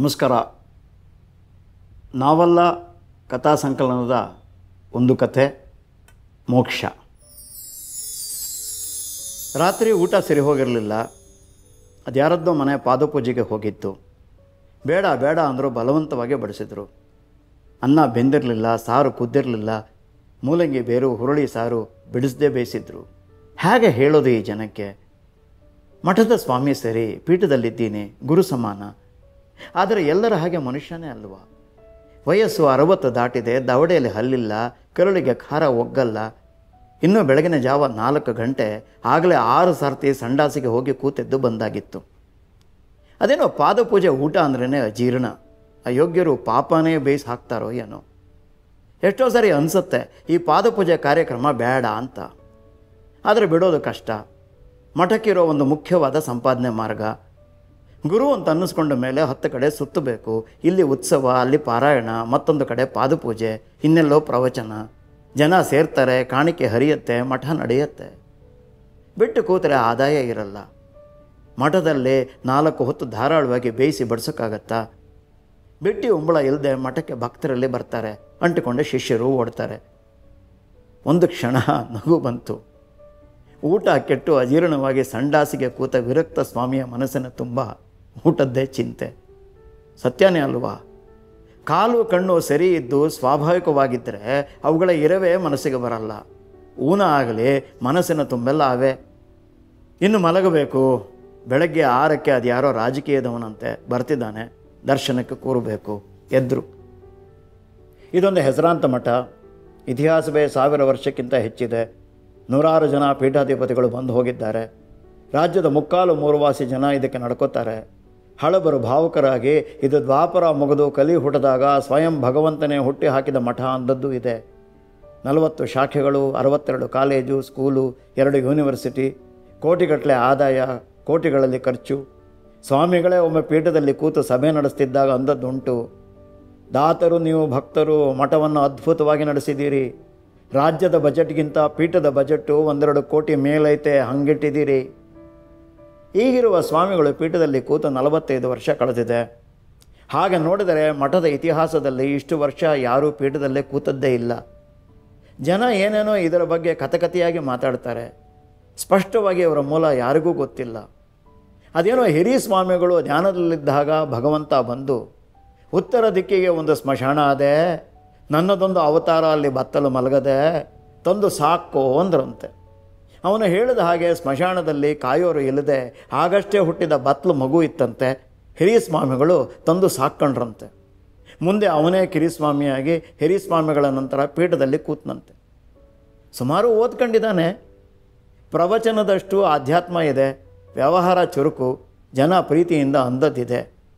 ನಮಸ್ಕಾರ ನಾವಲ್ಲ ಕಥಾ ಸಂಕಲನದ ಒಂದು ಕಥೆ ಮೋಕ್ಷ ರಾತ್ರಿ ಊಟ ಸರಿ ಹೋಗಿರಲಿಲ್ಲ ಅದ್ಯಾರದ್ದೋ ಮನೆ ಪಾದಪೂಜೆಗೆ ಹೋಗಿತ್ತು ಬೇಡ ಬೇಡ ಅಂದರು ಬಲವಂತವಾಗಿ ಬಡಿಸಿದರು ಅನ್ನ ಬೆಂದಿರಲಿಲ್ಲ ಸಾರು ಕುದ್ದಿರಲಿಲ್ಲ ಮೂಲಂಗಿ ಬೇರು ಹುರುಳಿ ಸಾರು ಬಿಡಿಸದೇ ಬೇಯಿಸಿದ್ರು ಹೇಗೆ ಹೇಳೋದು ಈ ಜನಕ್ಕೆ ಮಠದ ಸ್ವಾಮಿ ಸರಿ ಪೀಠದಲ್ಲಿದ್ದೀನಿ ಗುರು ಸಮಾನ ಆದರೆ ಎಲ್ಲರ ಹಾಗೆ ಮನುಷ್ಯನೇ ಅಲ್ವಾ ವಯಸ್ಸು ಅರವತ್ತು ದಾಟಿದೆ ದವಡೆಯಲ್ಲಿ ಹಲ್ಲಿಲ್ಲ ಕರುಳಿಗೆ ಖಾರ ಒಗ್ಗಲ್ಲ ಇನ್ನೂ ಬೆಳಗಿನ ಜಾವ ನಾಲ್ಕು ಗಂಟೆ ಆಗಲೇ ಆರು ಸರ್ತಿ ಸಂಡಾಸಿಗೆ ಹೋಗಿ ಕೂತಿದ್ದು ಬಂದಾಗಿತ್ತು ಅದೇನೋ ಪಾದಪೂಜೆ ಊಟ ಅಂದ್ರೇ ಅಜೀರ್ಣ ಅಯೋಗ್ಯರು ಪಾಪನೇ ಬೇಯಿಸಿ ಹಾಕ್ತಾರೋ ಏನೋ ಎಷ್ಟೋ ಸರಿ ಅನಿಸುತ್ತೆ ಈ ಪಾದಪೂಜೆ ಕಾರ್ಯಕ್ರಮ ಬೇಡ ಅಂತ ಆದರೆ ಬಿಡೋದು ಕಷ್ಟ ಮಠಕ್ಕಿರೋ ಒಂದು ಮುಖ್ಯವಾದ ಸಂಪಾದನೆ ಮಾರ್ಗ ಗುರು ಅಂತ ಅನ್ನಿಸ್ಕೊಂಡ ಮೇಲೆ ಹತ್ತು ಕಡೆ ಸುತ್ತಬೇಕು ಇಲ್ಲಿ ಉತ್ಸವ ಅಲ್ಲಿ ಪಾರಾಯಣ ಮತ್ತೊಂದು ಕಡೆ ಪಾದಪೂಜೆ ಇನ್ನೆಲ್ಲೋ ಪ್ರವಚನ ಜನ ಸೇರ್ತಾರೆ ಕಾಣಿಕೆ ಹರಿಯುತ್ತೆ ಮಠ ನಡೆಯುತ್ತೆ ಬಿಟ್ಟು ಕೂತರೆ ಆದಾಯ ಇರಲ್ಲ ಮಠದಲ್ಲಿ ನಾಲ್ಕು ಹೊತ್ತು ಧಾರಾಳವಾಗಿ ಬೇಯಿಸಿ ಬಡಿಸೋಕ್ಕಾಗತ್ತಾ ಬಿಟ್ಟು ಉಂಬಳ ಇಲ್ಲದೆ ಮಠಕ್ಕೆ ಭಕ್ತರಲ್ಲಿ ಬರ್ತಾರೆ ಅಂಟಿಕೊಂಡ ಶಿಷ್ಯರು ಓಡ್ತಾರೆ ಒಂದು ಕ್ಷಣ ನಗು ಬಂತು ಊಟ ಕೆಟ್ಟು ಅಜೀರ್ಣವಾಗಿ ಸಂಡಾಸಿಗೆ ಕೂತ ವಿರಕ್ತ ಸ್ವಾಮಿಯ ಮನಸ್ಸಿನ ತುಂಬ ಊಟದ್ದೇ ಚಿಂತೆ ಸತ್ಯನೇ ಅಲ್ವಾ ಕಾಲು ಕಣ್ಣು ಸರಿ ಇದ್ದು ಸ್ವಾಭಾವಿಕವಾಗಿದ್ದರೆ ಅವುಗಳ ಇರವೇ ಮನಸ್ಸಿಗೆ ಬರಲ್ಲ ಊನ ಆಗಲಿ ಮನಸ್ಸಿನ ತುಂಬೆಲ್ಲ ಅವೆ ಇನ್ನು ಮಲಗಬೇಕು ಬೆಳಗ್ಗೆ ಆರಕ್ಕೆ ಅದು ಯಾರೋ ರಾಜಕೀಯದವನಂತೆ ಬರ್ತಿದ್ದಾನೆ ದರ್ಶನಕ್ಕೆ ಕೂರಬೇಕು ಎದ್ರು ಇದೊಂದು ಹೆಸರಾಂತ ಮಠ ಇತಿಹಾಸವೇ ಸಾವಿರ ವರ್ಷಕ್ಕಿಂತ ಹೆಚ್ಚಿದೆ ನೂರಾರು ಜನ ಪೀಠಾಧಿಪತಿಗಳು ಬಂದು ಹೋಗಿದ್ದಾರೆ ರಾಜ್ಯದ ಮುಕ್ಕಾಲು ಮೂರುವಾಸಿ ಜನ ಇದಕ್ಕೆ ನಡ್ಕೋತಾರೆ ಹಳಬರು ಭಾವುಕರಾಗಿ ಇದು ದ್ವಾಪರ ಮುಗಿದು ಕಲಿ ಹುಟ್ಟಿದಾಗ ಸ್ವಯಂ ಭಗವಂತನೇ ಹುಟ್ಟಿ ಹಾಕಿದ ಮಠ ಅಂದದ್ದು ಇದೆ ನಲವತ್ತು ಶಾಖೆಗಳು ಅರವತ್ತೆರಡು ಕಾಲೇಜು ಸ್ಕೂಲು ಎರಡು ಯೂನಿವರ್ಸಿಟಿ ಕೋಟಿಗಟ್ಟಲೆ ಆದಾಯ ಕೋಟಿಗಳಲ್ಲಿ ಖರ್ಚು ಸ್ವಾಮಿಗಳೇ ಒಮ್ಮೆ ಪೀಠದಲ್ಲಿ ಕೂತು ಸಭೆ ನಡೆಸ್ತಿದ್ದಾಗ ಅಂದದ್ದುಂಟು ದಾತರು ನೀವು ಭಕ್ತರು ಮಠವನ್ನು ಅದ್ಭುತವಾಗಿ ನಡೆಸಿದ್ದೀರಿ ರಾಜ್ಯದ ಬಜೆಟ್ಗಿಂತ ಪೀಠದ ಬಜೆಟ್ಟು ಒಂದೆರಡು ಕೋಟಿ ಮೇಲೈತೆ ಹಂಗಿಟ್ಟಿದ್ದೀರಿ ಈಗಿರುವ ಸ್ವಾಮಿಗಳು ಪೀಠದಲ್ಲಿ ಕೂತು ನಲವತ್ತೈದು ವರ್ಷ ಕಳೆದಿದೆ ಹಾಗೆ ನೋಡಿದರೆ ಮಠದ ಇತಿಹಾಸದಲ್ಲಿ ಇಷ್ಟು ವರ್ಷ ಯಾರೂ ಪೀಠದಲ್ಲೇ ಕೂತದ್ದೇ ಇಲ್ಲ ಜನ ಏನೇನೋ ಇದರ ಬಗ್ಗೆ ಕಥಕತೆಯಾಗಿ ಮಾತಾಡ್ತಾರೆ ಸ್ಪಷ್ಟವಾಗಿ ಅವರ ಮೂಲ ಯಾರಿಗೂ ಗೊತ್ತಿಲ್ಲ ಅದೇನೋ ಹಿರಿಯ ಸ್ವಾಮಿಗಳು ಧ್ಯಾನದಲ್ಲಿದ್ದಾಗ ಭಗವಂತ ಬಂದು ಉತ್ತರ ದಿಕ್ಕಿಗೆ ಒಂದು ಸ್ಮಶಾನ ಅದೇ ನನ್ನದೊಂದು ಅವತಾರ ಅಲ್ಲಿ ಬತ್ತಲು ಮಲಗದೆ ತಂದು ಸಾಕು ಅಂದ್ರಂತೆ ಅವನು ಹೇಳಿದ ಹಾಗೆ ಸ್ಮಶಾನದಲ್ಲಿ ಕಾಯೋರು ಇಲ್ಲದೆ ಆಗಷ್ಟೇ ಹುಟ್ಟಿದ ಬತ್ತಲು ಮಗು ಇತ್ತಂತೆ ಹಿರಿಯ ಸ್ವಾಮಿಗಳು ತಂದು ಸಾಕ್ಕೊಂಡ್ರಂತೆ ಮುಂದೆ ಅವನೇ ಕಿರಿಸ್ವಾಮಿಯಾಗಿ ಹಿರಿಯ ಸ್ವಾಮಿಗಳ ನಂತರ ಪೀಠದಲ್ಲಿ ಕೂತ್ನಂತೆ ಸುಮಾರು ಓದ್ಕೊಂಡಿದ್ದಾನೆ ಪ್ರವಚನದಷ್ಟು ಆಧ್ಯಾತ್ಮ ಇದೆ ವ್ಯವಹಾರ ಚುರುಕು ಜನ ಪ್ರೀತಿಯಿಂದ ಅಂದದ್ದಿದೆ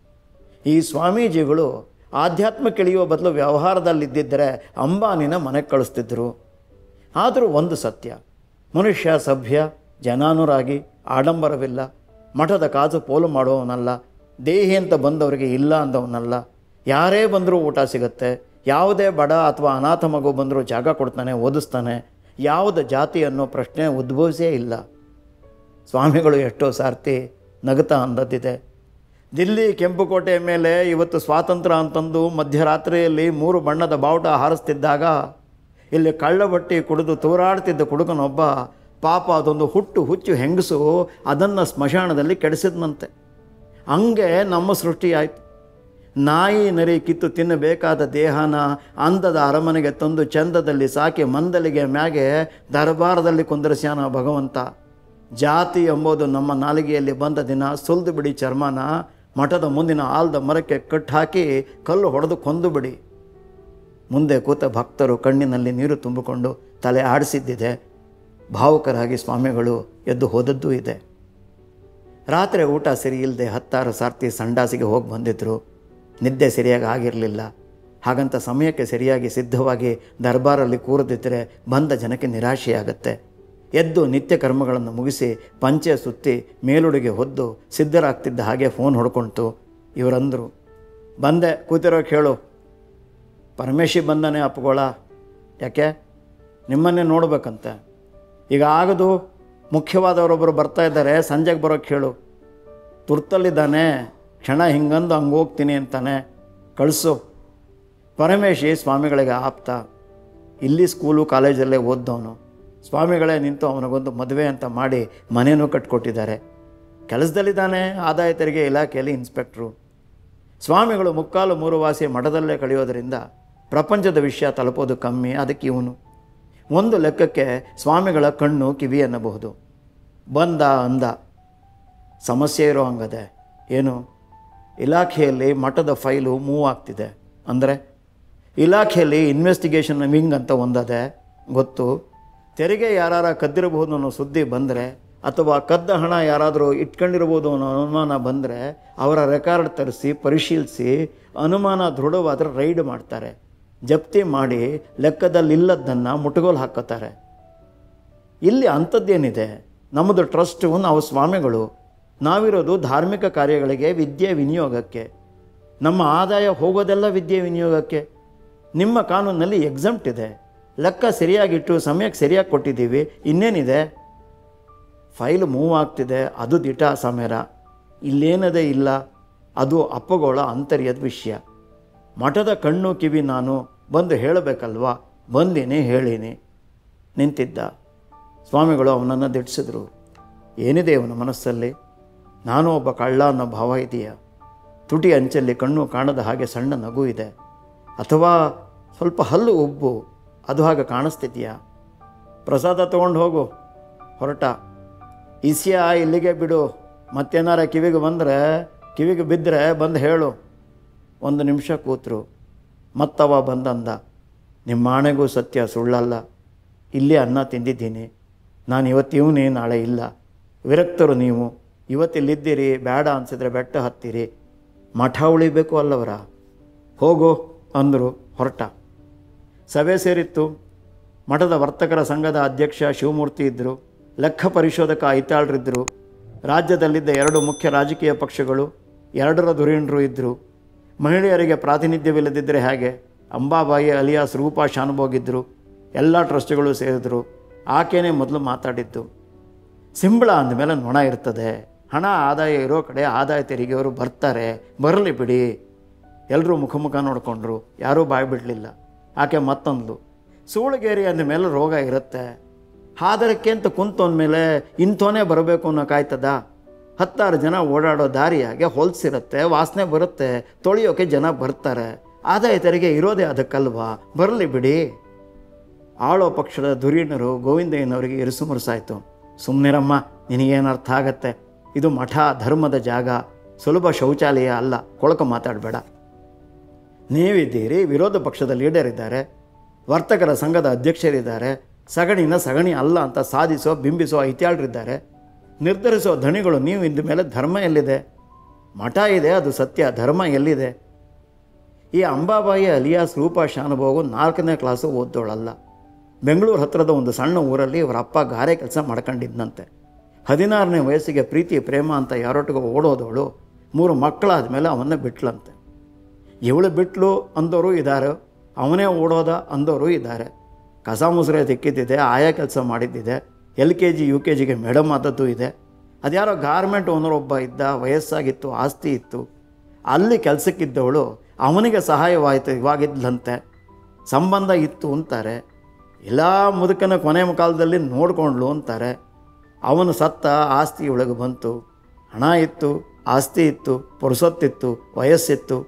ಈ ಸ್ವಾಮೀಜಿಗಳು ಆಧ್ಯಾತ್ಮ ಇಳಿಯುವ ಬದಲು ವ್ಯವಹಾರದಲ್ಲಿದ್ದಿದ್ದರೆ ಅಂಬಾನಿನ ಮನೆಗೆ ಕಳಿಸ್ತಿದ್ರು ಆದರೂ ಒಂದು ಸತ್ಯ ಮನುಷ್ಯ ಸಭ್ಯ ಜನಾನುರಾಗಿ ಆಡಂಬರವಿಲ್ಲ ಮಠದ ಕಾಸು ಪೋಲು ಮಾಡುವವನಲ್ಲ ದೇಹಿ ಅಂತ ಬಂದವರಿಗೆ ಇಲ್ಲ ಅಂದವನಲ್ಲ ಯಾರೇ ಬಂದರೂ ಊಟ ಸಿಗುತ್ತೆ ಯಾವುದೇ ಬಡ ಅಥವಾ ಅನಾಥ ಮಗು ಬಂದರೂ ಜಾಗ ಕೊಡ್ತಾನೆ ಓದಿಸ್ತಾನೆ ಯಾವುದ ಜಾತಿ ಅನ್ನೋ ಪ್ರಶ್ನೆ ಉದ್ಭವಿಸೇ ಇಲ್ಲ ಸ್ವಾಮಿಗಳು ಎಷ್ಟೋ ಸಾರ್ತಿ ನಗುತ್ತಾ ಅಂದದ್ದಿದೆ ದಿಲ್ಲಿ ಕೆಂಪುಕೋಟೆಯ ಮೇಲೆ ಇವತ್ತು ಸ್ವಾತಂತ್ರ್ಯ ಅಂತಂದು ಮಧ್ಯರಾತ್ರಿಯಲ್ಲಿ ಮೂರು ಬಣ್ಣದ ಬಾವುಟ ಹಾರಿಸ್ತಿದ್ದಾಗ ಇಲ್ಲಿ ಕಳ್ಳಬಟ್ಟಿ ಕುಡಿದು ತೂರಾಡ್ತಿದ್ದ ಕುಡುಕನೊಬ್ಬ ಪಾಪ ಅದೊಂದು ಹುಟ್ಟು ಹುಚ್ಚು ಹೆಂಗಸು ಅದನ್ನು ಸ್ಮಶಾನದಲ್ಲಿ ಕೆಡಿಸಿದ್ನಂತೆ ಹಂಗೆ ನಮ್ಮ ಸೃಷ್ಟಿಯಾಯಿತು ನಾಯಿ ನರಿ ಕಿತ್ತು ತಿನ್ನಬೇಕಾದ ದೇಹನ ಅಂದದ ಅರಮನೆಗೆ ತಂದು ಚಂದದಲ್ಲಿ ಸಾಕಿ ಮಂದಲಿಗೆ ಮ್ಯಾಗೆ ದರ್ಬಾರದಲ್ಲಿ ಕುಂದರ್ಸ್ಯಾನ ಭಗವಂತ ಜಾತಿ ಎಂಬುದು ನಮ್ಮ ನಾಲಿಗೆಯಲ್ಲಿ ಬಂದ ದಿನ ಸುಲ್ದು ಬಿಡಿ ಚರ್ಮನ ಮಠದ ಮುಂದಿನ ಆಲ್ದ ಮರಕ್ಕೆ ಕಟ್ಟು ಹಾಕಿ ಕಲ್ಲು ಹೊಡೆದು ಕೊಂದು ಬಿಡಿ ಮುಂದೆ ಕೂತ ಭಕ್ತರು ಕಣ್ಣಿನಲ್ಲಿ ನೀರು ತುಂಬಿಕೊಂಡು ತಲೆ ಆಡಿಸಿದ್ದಿದೆ ಭಾವುಕರಾಗಿ ಸ್ವಾಮಿಗಳು ಎದ್ದು ಹೋದದ್ದೂ ಇದೆ ರಾತ್ರಿ ಊಟ ಸರಿ ಇಲ್ಲದೆ ಹತ್ತಾರು ಸಾರ್ತಿ ಸಂಡಾಸಿಗೆ ಹೋಗಿ ಬಂದಿದ್ದರು ನಿದ್ದೆ ಸರಿಯಾಗಿ ಆಗಿರಲಿಲ್ಲ ಹಾಗಂತ ಸಮಯಕ್ಕೆ ಸರಿಯಾಗಿ ಸಿದ್ಧವಾಗಿ ದರ್ಬಾರಲ್ಲಿ ಕೂರದಿದ್ದರೆ ಬಂದ ಜನಕ್ಕೆ ನಿರಾಶೆಯಾಗತ್ತೆ ಎದ್ದು ನಿತ್ಯ ಕರ್ಮಗಳನ್ನು ಮುಗಿಸಿ ಪಂಚೆ ಸುತ್ತಿ ಮೇಲುಡುಗೆ ಹೊದ್ದು ಸಿದ್ಧರಾಗ್ತಿದ್ದ ಹಾಗೆ ಫೋನ್ ಹೊಡ್ಕೊಳ್ತು ಇವರಂದರು ಬಂದೆ ಕೂತಿರೋ ಕೇಳು ಪರಮೇಶಿ ಬಂದನೆ ಅಪ್ಪಗೋಳ ಯಾಕೆ ನಿಮ್ಮನ್ನೇ ನೋಡ್ಬೇಕಂತೆ ಈಗ ಆಗದು ಮುಖ್ಯವಾದವರೊಬ್ಬರು ಬರ್ತಾ ಇದ್ದಾರೆ ಸಂಜೆಗೆ ಬರೋಕ್ಕೆ ಹೇಳು ತುರ್ತಲ್ಲಿದ್ದಾನೆ ಕ್ಷಣ ಹಿಂಗಂದು ಹಂಗೆ ಹೋಗ್ತೀನಿ ಅಂತಾನೆ ಕಳಿಸು ಪರಮೇಶಿ ಸ್ವಾಮಿಗಳಿಗೆ ಆಪ್ತ ಇಲ್ಲಿ ಸ್ಕೂಲು ಕಾಲೇಜಲ್ಲೇ ಓದ್ದವನು ಸ್ವಾಮಿಗಳೇ ನಿಂತು ಅವನಿಗೊಂದು ಮದುವೆ ಅಂತ ಮಾಡಿ ಮನೇನೂ ಕಟ್ಕೊಟ್ಟಿದ್ದಾರೆ ಕೆಲಸದಲ್ಲಿದ್ದಾನೆ ಆದಾಯ ತೆರಿಗೆ ಇಲಾಖೆಯಲ್ಲಿ ಇನ್ಸ್ಪೆಕ್ಟ್ರು ಸ್ವಾಮಿಗಳು ಮುಕ್ಕಾಲು ಮೂರು ವಾಸಿ ಮಠದಲ್ಲೇ ಕಳೆಯೋದರಿಂದ ಪ್ರಪಂಚದ ವಿಷಯ ತಲುಪೋದು ಕಮ್ಮಿ ಅದಕ್ಕೆ ಇವನು ಒಂದು ಲೆಕ್ಕಕ್ಕೆ ಸ್ವಾಮಿಗಳ ಕಣ್ಣು ಕಿವಿ ಅನ್ನಬಹುದು ಬಂದ ಅಂದ ಸಮಸ್ಯೆ ಇರೋ ಹಂಗದೆ ಏನು ಇಲಾಖೆಯಲ್ಲಿ ಮಠದ ಫೈಲು ಮೂವ್ ಆಗ್ತಿದೆ ಅಂದರೆ ಇಲಾಖೆಯಲ್ಲಿ ಇನ್ವೆಸ್ಟಿಗೇಷನ್ ವಿಂಗ್ ಅಂತ ಒಂದದೆ ಗೊತ್ತು ತೆರಿಗೆ ಯಾರಾರ ಕದ್ದಿರಬಹುದು ಅನ್ನೋ ಸುದ್ದಿ ಬಂದರೆ ಅಥವಾ ಕದ್ದ ಹಣ ಯಾರಾದರೂ ಇಟ್ಕೊಂಡಿರ್ಬೋದು ಅನ್ನೋ ಅನುಮಾನ ಬಂದರೆ ಅವರ ರೆಕಾರ್ಡ್ ತರಿಸಿ ಪರಿಶೀಲಿಸಿ ಅನುಮಾನ ದೃಢವಾದರೆ ರೈಡ್ ಮಾಡ್ತಾರೆ ಜಪ್ತಿ ಮಾಡಿ ಲೆಕ್ಕದಲ್ಲಿಲ್ಲದ್ದನ್ನು ಮುಟುಗೋಲು ಹಾಕೋತಾರೆ ಇಲ್ಲಿ ಅಂಥದ್ದೇನಿದೆ ನಮ್ಮದು ಟ್ರಸ್ಟು ನಾವು ಸ್ವಾಮಿಗಳು ನಾವಿರೋದು ಧಾರ್ಮಿಕ ಕಾರ್ಯಗಳಿಗೆ ವಿದ್ಯೆ ವಿನಿಯೋಗಕ್ಕೆ ನಮ್ಮ ಆದಾಯ ಹೋಗೋದೆಲ್ಲ ವಿದ್ಯೆ ವಿನಿಯೋಗಕ್ಕೆ ನಿಮ್ಮ ಕಾನೂನಲ್ಲಿ ಎಕ್ಸಮ್ಟ್ ಇದೆ ಲೆಕ್ಕ ಸರಿಯಾಗಿಟ್ಟು ಸಮಯಕ್ಕೆ ಸರಿಯಾಗಿ ಕೊಟ್ಟಿದ್ದೀವಿ ಇನ್ನೇನಿದೆ ಫೈಲ್ ಮೂವ್ ಆಗ್ತಿದೆ ಅದು ದಿಟ ಸಮೇರ ಇಲ್ಲೇನದೇ ಇಲ್ಲ ಅದು ಅಪ್ಪಗೋಳ ಅಂತರ್ಯದ ವಿಷಯ ಮಠದ ಕಣ್ಣು ಕಿವಿ ನಾನು ಬಂದು ಹೇಳಬೇಕಲ್ವಾ ಬಂದೀನಿ ಹೇಳೀನಿ ನಿಂತಿದ್ದ ಸ್ವಾಮಿಗಳು ಅವನನ್ನು ದಿಟ್ಟಿಸಿದ್ರು ಏನಿದೆ ಅವನ ಮನಸ್ಸಲ್ಲಿ ನಾನು ಒಬ್ಬ ಕಳ್ಳ ಅನ್ನೋ ಭಾವ ಇದೆಯಾ ತುಟಿ ಅಂಚಲ್ಲಿ ಕಣ್ಣು ಕಾಣದ ಹಾಗೆ ಸಣ್ಣ ನಗು ಇದೆ ಅಥವಾ ಸ್ವಲ್ಪ ಹಲ್ಲು ಉಬ್ಬು ಅದು ಹಾಗೆ ಕಾಣಿಸ್ತಿದ್ಯಾ ಪ್ರಸಾದ ತೊಗೊಂಡು ಹೋಗು ಹೊರಟ ಇಸಿಯ ಇಲ್ಲಿಗೆ ಬಿಡು ಮತ್ತೇನಾರ ಕಿವಿಗೆ ಬಂದರೆ ಕಿವಿಗೆ ಬಿದ್ದರೆ ಬಂದು ಹೇಳು ಒಂದು ನಿಮಿಷ ಕೂತರು ಮತ್ತವ ಬಂದಂದ ನಿಮ್ಮ ಆಣೆಗೂ ಸತ್ಯ ಸುಳ್ಳಲ್ಲ ಇಲ್ಲೇ ಅನ್ನ ತಿಂದಿದ್ದೀನಿ ನಾನು ಇವತ್ತಿವನೇ ನಾಳೆ ಇಲ್ಲ ವಿರಕ್ತರು ನೀವು ಇವತ್ತಿಲ್ಲಿದ್ದೀರಿ ಬೇಡ ಅನಿಸಿದ್ರೆ ಬೆಟ್ಟ ಹತ್ತೀರಿ ಮಠ ಉಳಿಬೇಕು ಅಲ್ಲವರ ಹೋಗು ಅಂದರು ಹೊರಟ ಸಭೆ ಸೇರಿತ್ತು ಮಠದ ವರ್ತಕರ ಸಂಘದ ಅಧ್ಯಕ್ಷ ಶಿವಮೂರ್ತಿ ಇದ್ದರು ಲೆಕ್ಕ ಪರಿಶೋಧಕ ಐತಾಳ್ರಿದ್ದರು ರಾಜ್ಯದಲ್ಲಿದ್ದ ಎರಡು ಮುಖ್ಯ ರಾಜಕೀಯ ಪಕ್ಷಗಳು ಎರಡರ ಧುರೀಣರು ಇದ್ದರು ಮಹಿಳೆಯರಿಗೆ ಪ್ರಾತಿನಿಧ್ಯವಿಲ್ಲದಿದ್ದರೆ ಹೇಗೆ ಅಂಬಾಬಾಯಿ ಅಲಿಯಾಸ್ ರೂಪಾ ಶಾನುಭೋಗಿದ್ದರು ಎಲ್ಲ ಟ್ರಸ್ಟ್ಗಳು ಸೇರಿದ್ರು ಆಕೆನೇ ಮೊದಲು ಮಾತಾಡಿದ್ದು ಸಿಂಬಳ ಅಂದಮೇಲೆ ನೊಣ ಇರ್ತದೆ ಹಣ ಆದಾಯ ಇರೋ ಕಡೆ ಆದಾಯ ತೆರಿಗೆಯವರು ಬರ್ತಾರೆ ಬರಲಿ ಬಿಡಿ ಎಲ್ಲರೂ ಮುಖ ಮುಖ ನೋಡಿಕೊಂಡ್ರು ಯಾರೂ ಬಾಯಿ ಬಿಡಲಿಲ್ಲ ಆಕೆ ಮತ್ತೊಂದು ಸೂಳಗೇರಿ ಅಂದಮೇಲೆ ರೋಗ ಇರುತ್ತೆ ಹಾದರಕ್ಕೆ ಅಂತ ಕುಂತಂದಮೇಲೆ ಇಂಥವನೇ ಬರಬೇಕು ಅನ್ನೋ ಕಾಯ್ತದ ಹತ್ತಾರು ಜನ ಓಡಾಡೋ ದಾರಿಯಾಗೆ ಹೊಲ್ಸಿರುತ್ತೆ ವಾಸನೆ ಬರುತ್ತೆ ತೊಳೆಯೋಕೆ ಜನ ಬರ್ತಾರೆ ಆದಾಯ ತೆರಿಗೆ ಇರೋದೇ ಅದಕ್ಕಲ್ವಾ ಬರಲಿ ಬಿಡಿ ಆಳೋ ಪಕ್ಷದ ಧುರೀಣರು ಗೋವಿಂದಯ್ಯನವರಿಗೆ ಇರುಸು ಮುರುಸಾಯಿತು ಸುಮ್ಮನಿರಮ್ಮ ನಿನಗೇನು ಅರ್ಥ ಆಗತ್ತೆ ಇದು ಮಠ ಧರ್ಮದ ಜಾಗ ಸುಲಭ ಶೌಚಾಲಯ ಅಲ್ಲ ಕೊಳಕ ಮಾತಾಡಬೇಡ ನೀವಿದ್ದೀರಿ ವಿರೋಧ ಪಕ್ಷದ ಲೀಡರ್ ಇದ್ದಾರೆ ವರ್ತಕರ ಸಂಘದ ಅಧ್ಯಕ್ಷರಿದ್ದಾರೆ ಸಗಣಿನ ಸಗಣಿ ಅಲ್ಲ ಅಂತ ಸಾಧಿಸೋ ಬಿಂಬಿಸೋ ಐತ್ಯಾಳರಿದ್ದಾರೆ ನಿರ್ಧರಿಸೋ ಧಣಿಗಳು ನೀವು ಇದ್ದ ಮೇಲೆ ಧರ್ಮ ಎಲ್ಲಿದೆ ಮಠ ಇದೆ ಅದು ಸತ್ಯ ಧರ್ಮ ಎಲ್ಲಿದೆ ಈ ಅಂಬಾಬಾಯಿ ಅಲಿಯಾಸ್ ರೂಪಾ ಶಾನುಭೋಗು ನಾಲ್ಕನೇ ಕ್ಲಾಸು ಓದ್ದೋಳಲ್ಲ ಬೆಂಗಳೂರು ಹತ್ತಿರದ ಒಂದು ಸಣ್ಣ ಊರಲ್ಲಿ ಅವರ ಅಪ್ಪ ಗಾರೆ ಕೆಲಸ ಮಾಡ್ಕೊಂಡಿದ್ದಂತೆ ಹದಿನಾರನೇ ವಯಸ್ಸಿಗೆ ಪ್ರೀತಿ ಪ್ರೇಮ ಅಂತ ಯಾರೊಟ್ಟಿಗೆ ಓಡೋದವಳು ಮೂರು ಮಕ್ಕಳಾದ ಮೇಲೆ ಅವನ್ನ ಬಿಟ್ಲಂತೆ ಇವಳು ಬಿಟ್ಲು ಅಂದವರು ಇದ್ದಾರೆ ಅವನೇ ಓಡೋದ ಅಂದವರು ಇದ್ದಾರೆ ಕಸ ಮುಸುರೆ ತಿಕ್ಕಿದ್ದಿದೆ ಆಯಾ ಕೆಲಸ ಮಾಡಿದ್ದಿದೆ L K G U K ಜಿಗೆ ಮೇಡಮ್ ಆದದ್ದು ಇದೆ ಅದ್ಯಾರೋ ಗಾರ್ಮೆಂಟ್ ಓನರ್ ಒಬ್ಬ ಇದ್ದ ವಯಸ್ಸಾಗಿತ್ತು ಆಸ್ತಿ ಇತ್ತು ಅಲ್ಲಿ ಕೆಲಸಕ್ಕಿದ್ದವಳು ಅವನಿಗೆ ಸಹಾಯವಾಯಿತು ಇವಾಗಿದ್ಲಂತೆ ಸಂಬಂಧ ಇತ್ತು ಅಂತಾರೆ ಎಲ್ಲ ಮುದುಕನ ಕೊನೆ ಕಾಲದಲ್ಲಿ ನೋಡಿಕೊಂಡ್ಲು ಅಂತಾರೆ ಅವನು ಸತ್ತ ಆಸ್ತಿ ಒಳಗೆ ಬಂತು ಹಣ ಇತ್ತು ಆಸ್ತಿ ಇತ್ತು ಪುರುಸೊತ್ತಿತ್ತು ವಯಸ್ಸಿತ್ತು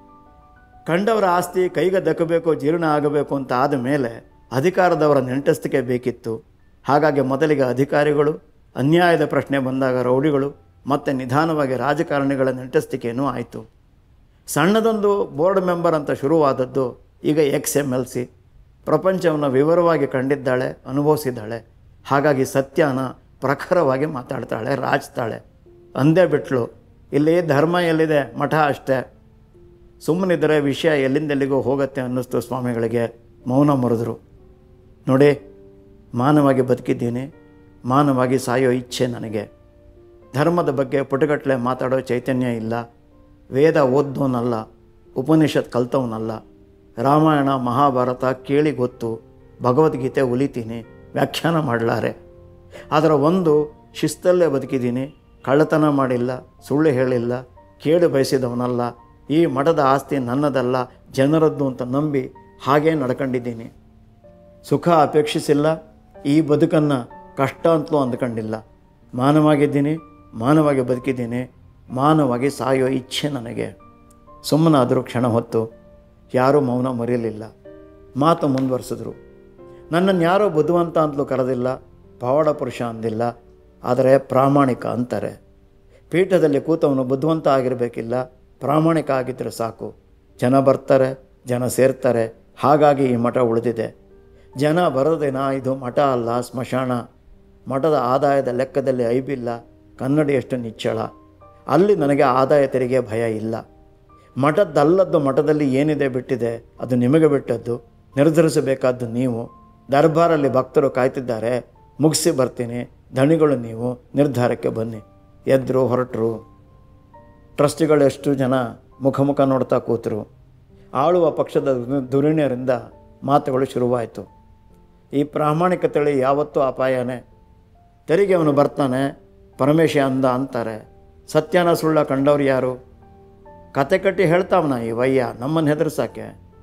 ಕಂಡವರ ಆಸ್ತಿ ಕೈಗೆ ದಕ್ಕಬೇಕು ಜೀರ್ಣ ಆಗಬೇಕು ಅಂತ ಆದ ಮೇಲೆ ಅಧಿಕಾರದವರ ನೆಂಟಸ್ತಿಕೆ ಬೇಕಿತ್ತು ಹಾಗಾಗಿ ಮೊದಲಿಗೆ ಅಧಿಕಾರಿಗಳು ಅನ್ಯಾಯದ ಪ್ರಶ್ನೆ ಬಂದಾಗ ರೌಡಿಗಳು ಮತ್ತು ನಿಧಾನವಾಗಿ ರಾಜಕಾರಣಿಗಳ ನೆಂಟಸ್ತಿಕೆಯೂ ಆಯಿತು ಸಣ್ಣದೊಂದು ಬೋರ್ಡ್ ಮೆಂಬರ್ ಅಂತ ಶುರುವಾದದ್ದು ಈಗ ಎಕ್ಸ್ ಎಮ್ ಎಲ್ ಸಿ ಪ್ರಪಂಚವನ್ನು ವಿವರವಾಗಿ ಕಂಡಿದ್ದಾಳೆ ಅನುಭವಿಸಿದ್ದಾಳೆ ಹಾಗಾಗಿ ಸತ್ಯನ ಪ್ರಖರವಾಗಿ ಮಾತಾಡ್ತಾಳೆ ರಾಜ್ತಾಳೆ ಅಂದೇ ಬಿಟ್ಲು ಇಲ್ಲಿ ಧರ್ಮ ಎಲ್ಲಿದೆ ಮಠ ಅಷ್ಟೇ ಸುಮ್ಮನಿದ್ದರೆ ವಿಷಯ ಎಲ್ಲಿಂದೆಲ್ಲಿಗೂ ಹೋಗುತ್ತೆ ಅನ್ನಿಸ್ತು ಸ್ವಾಮಿಗಳಿಗೆ ಮೌನ ಮುರಿದ್ರು ನೋಡಿ ಮಾನವಾಗಿ ಬದುಕಿದ್ದೀನಿ ಮಾನವಾಗಿ ಸಾಯೋ ಇಚ್ಛೆ ನನಗೆ ಧರ್ಮದ ಬಗ್ಗೆ ಪುಟಗಟ್ಟಲೆ ಮಾತಾಡೋ ಚೈತನ್ಯ ಇಲ್ಲ ವೇದ ಓದ್ದೋನಲ್ಲ ಉಪನಿಷತ್ ಕಲ್ತವನಲ್ಲ ರಾಮಾಯಣ ಮಹಾಭಾರತ ಕೇಳಿ ಗೊತ್ತು ಭಗವದ್ಗೀತೆ ಉಲಿತೀನಿ ವ್ಯಾಖ್ಯಾನ ಮಾಡಲಾರೆ ಅದರ ಒಂದು ಶಿಸ್ತಲ್ಲೇ ಬದುಕಿದ್ದೀನಿ ಕಳ್ಳತನ ಮಾಡಿಲ್ಲ ಸುಳ್ಳು ಹೇಳಿಲ್ಲ ಕೇಡು ಬಯಸಿದವನಲ್ಲ ಈ ಮಠದ ಆಸ್ತಿ ನನ್ನದಲ್ಲ ಜನರದ್ದು ಅಂತ ನಂಬಿ ಹಾಗೇ ನಡ್ಕೊಂಡಿದ್ದೀನಿ ಸುಖ ಅಪೇಕ್ಷಿಸಿಲ್ಲ ಈ ಬದುಕನ್ನು ಕಷ್ಟ ಅಂತಲೂ ಅಂದ್ಕೊಂಡಿಲ್ಲ ಮಾನವಾಗಿದ್ದೀನಿ ಮಾನವಾಗಿ ಬದುಕಿದ್ದೀನಿ ಮಾನವಾಗಿ ಸಾಯೋ ಇಚ್ಛೆ ನನಗೆ ಸುಮ್ಮನಾದರೂ ಕ್ಷಣ ಹೊತ್ತು ಯಾರೂ ಮೌನ ಮರೆಯಲಿಲ್ಲ ಮಾತು ಮುಂದುವರಿಸಿದ್ರು ನನ್ನನ್ನು ಯಾರೋ ಬುದ್ಧಿವಂತ ಅಂತಲೂ ಕರೆದಿಲ್ಲ ಪವಾಡ ಪುರುಷ ಅಂದಿಲ್ಲ ಆದರೆ ಪ್ರಾಮಾಣಿಕ ಅಂತಾರೆ ಪೀಠದಲ್ಲಿ ಕೂತವನು ಬುದ್ಧಿವಂತ ಆಗಿರಬೇಕಿಲ್ಲ ಪ್ರಾಮಾಣಿಕ ಆಗಿದ್ದರೆ ಸಾಕು ಜನ ಬರ್ತಾರೆ ಜನ ಸೇರ್ತಾರೆ ಹಾಗಾಗಿ ಈ ಮಠ ಉಳಿದಿದೆ ಜನ ಬರೋದಿನ ಇದು ಮಠ ಅಲ್ಲ ಸ್ಮಶಾನ ಮಠದ ಆದಾಯದ ಲೆಕ್ಕದಲ್ಲಿ ಐಬಿಲ್ಲ ಕನ್ನಡಿಯಷ್ಟು ನಿಚ್ಚಳ ಅಲ್ಲಿ ನನಗೆ ಆದಾಯ ತೆರಿಗೆ ಭಯ ಇಲ್ಲ ಮಠದ್ದಲ್ಲದ್ದು ಮಠದಲ್ಲಿ ಏನಿದೆ ಬಿಟ್ಟಿದೆ ಅದು ನಿಮಗೆ ಬಿಟ್ಟದ್ದು ನಿರ್ಧರಿಸಬೇಕಾದ್ದು ನೀವು ದರ್ಬಾರಲ್ಲಿ ಭಕ್ತರು ಕಾಯ್ತಿದ್ದಾರೆ ಮುಗಿಸಿ ಬರ್ತೀನಿ ಧಣಿಗಳು ನೀವು ನಿರ್ಧಾರಕ್ಕೆ ಬನ್ನಿ ಎದ್ರು ಹೊರಟರು ಟ್ರಸ್ಟಿಗಳೆಷ್ಟು ಜನ ಮುಖ ಮುಖ ನೋಡ್ತಾ ಕೂತರು ಆಳುವ ಪಕ್ಷದ ಧುರೀಣ್ಯರಿಂದ ಮಾತುಗಳು ಶುರುವಾಯಿತು ಈ ಪ್ರಾಮಾಣಿಕತೆಳಿ ಯಾವತ್ತೂ ಅಪಾಯನೇ ತೆರಿಗೆ ಅವನು ಬರ್ತಾನೆ ಪರಮೇಶ ಅಂದ ಅಂತಾರೆ ಸತ್ಯನ ಸುಳ್ಳ ಕಂಡವ್ರು ಯಾರು ಕತೆ ಕಟ್ಟಿ ಹೇಳ್ತಾವನ ಈ ವಯ್ಯ ನಮ್ಮನ್ನು ಹೆದರ್ಸೋಕ್ಕೆ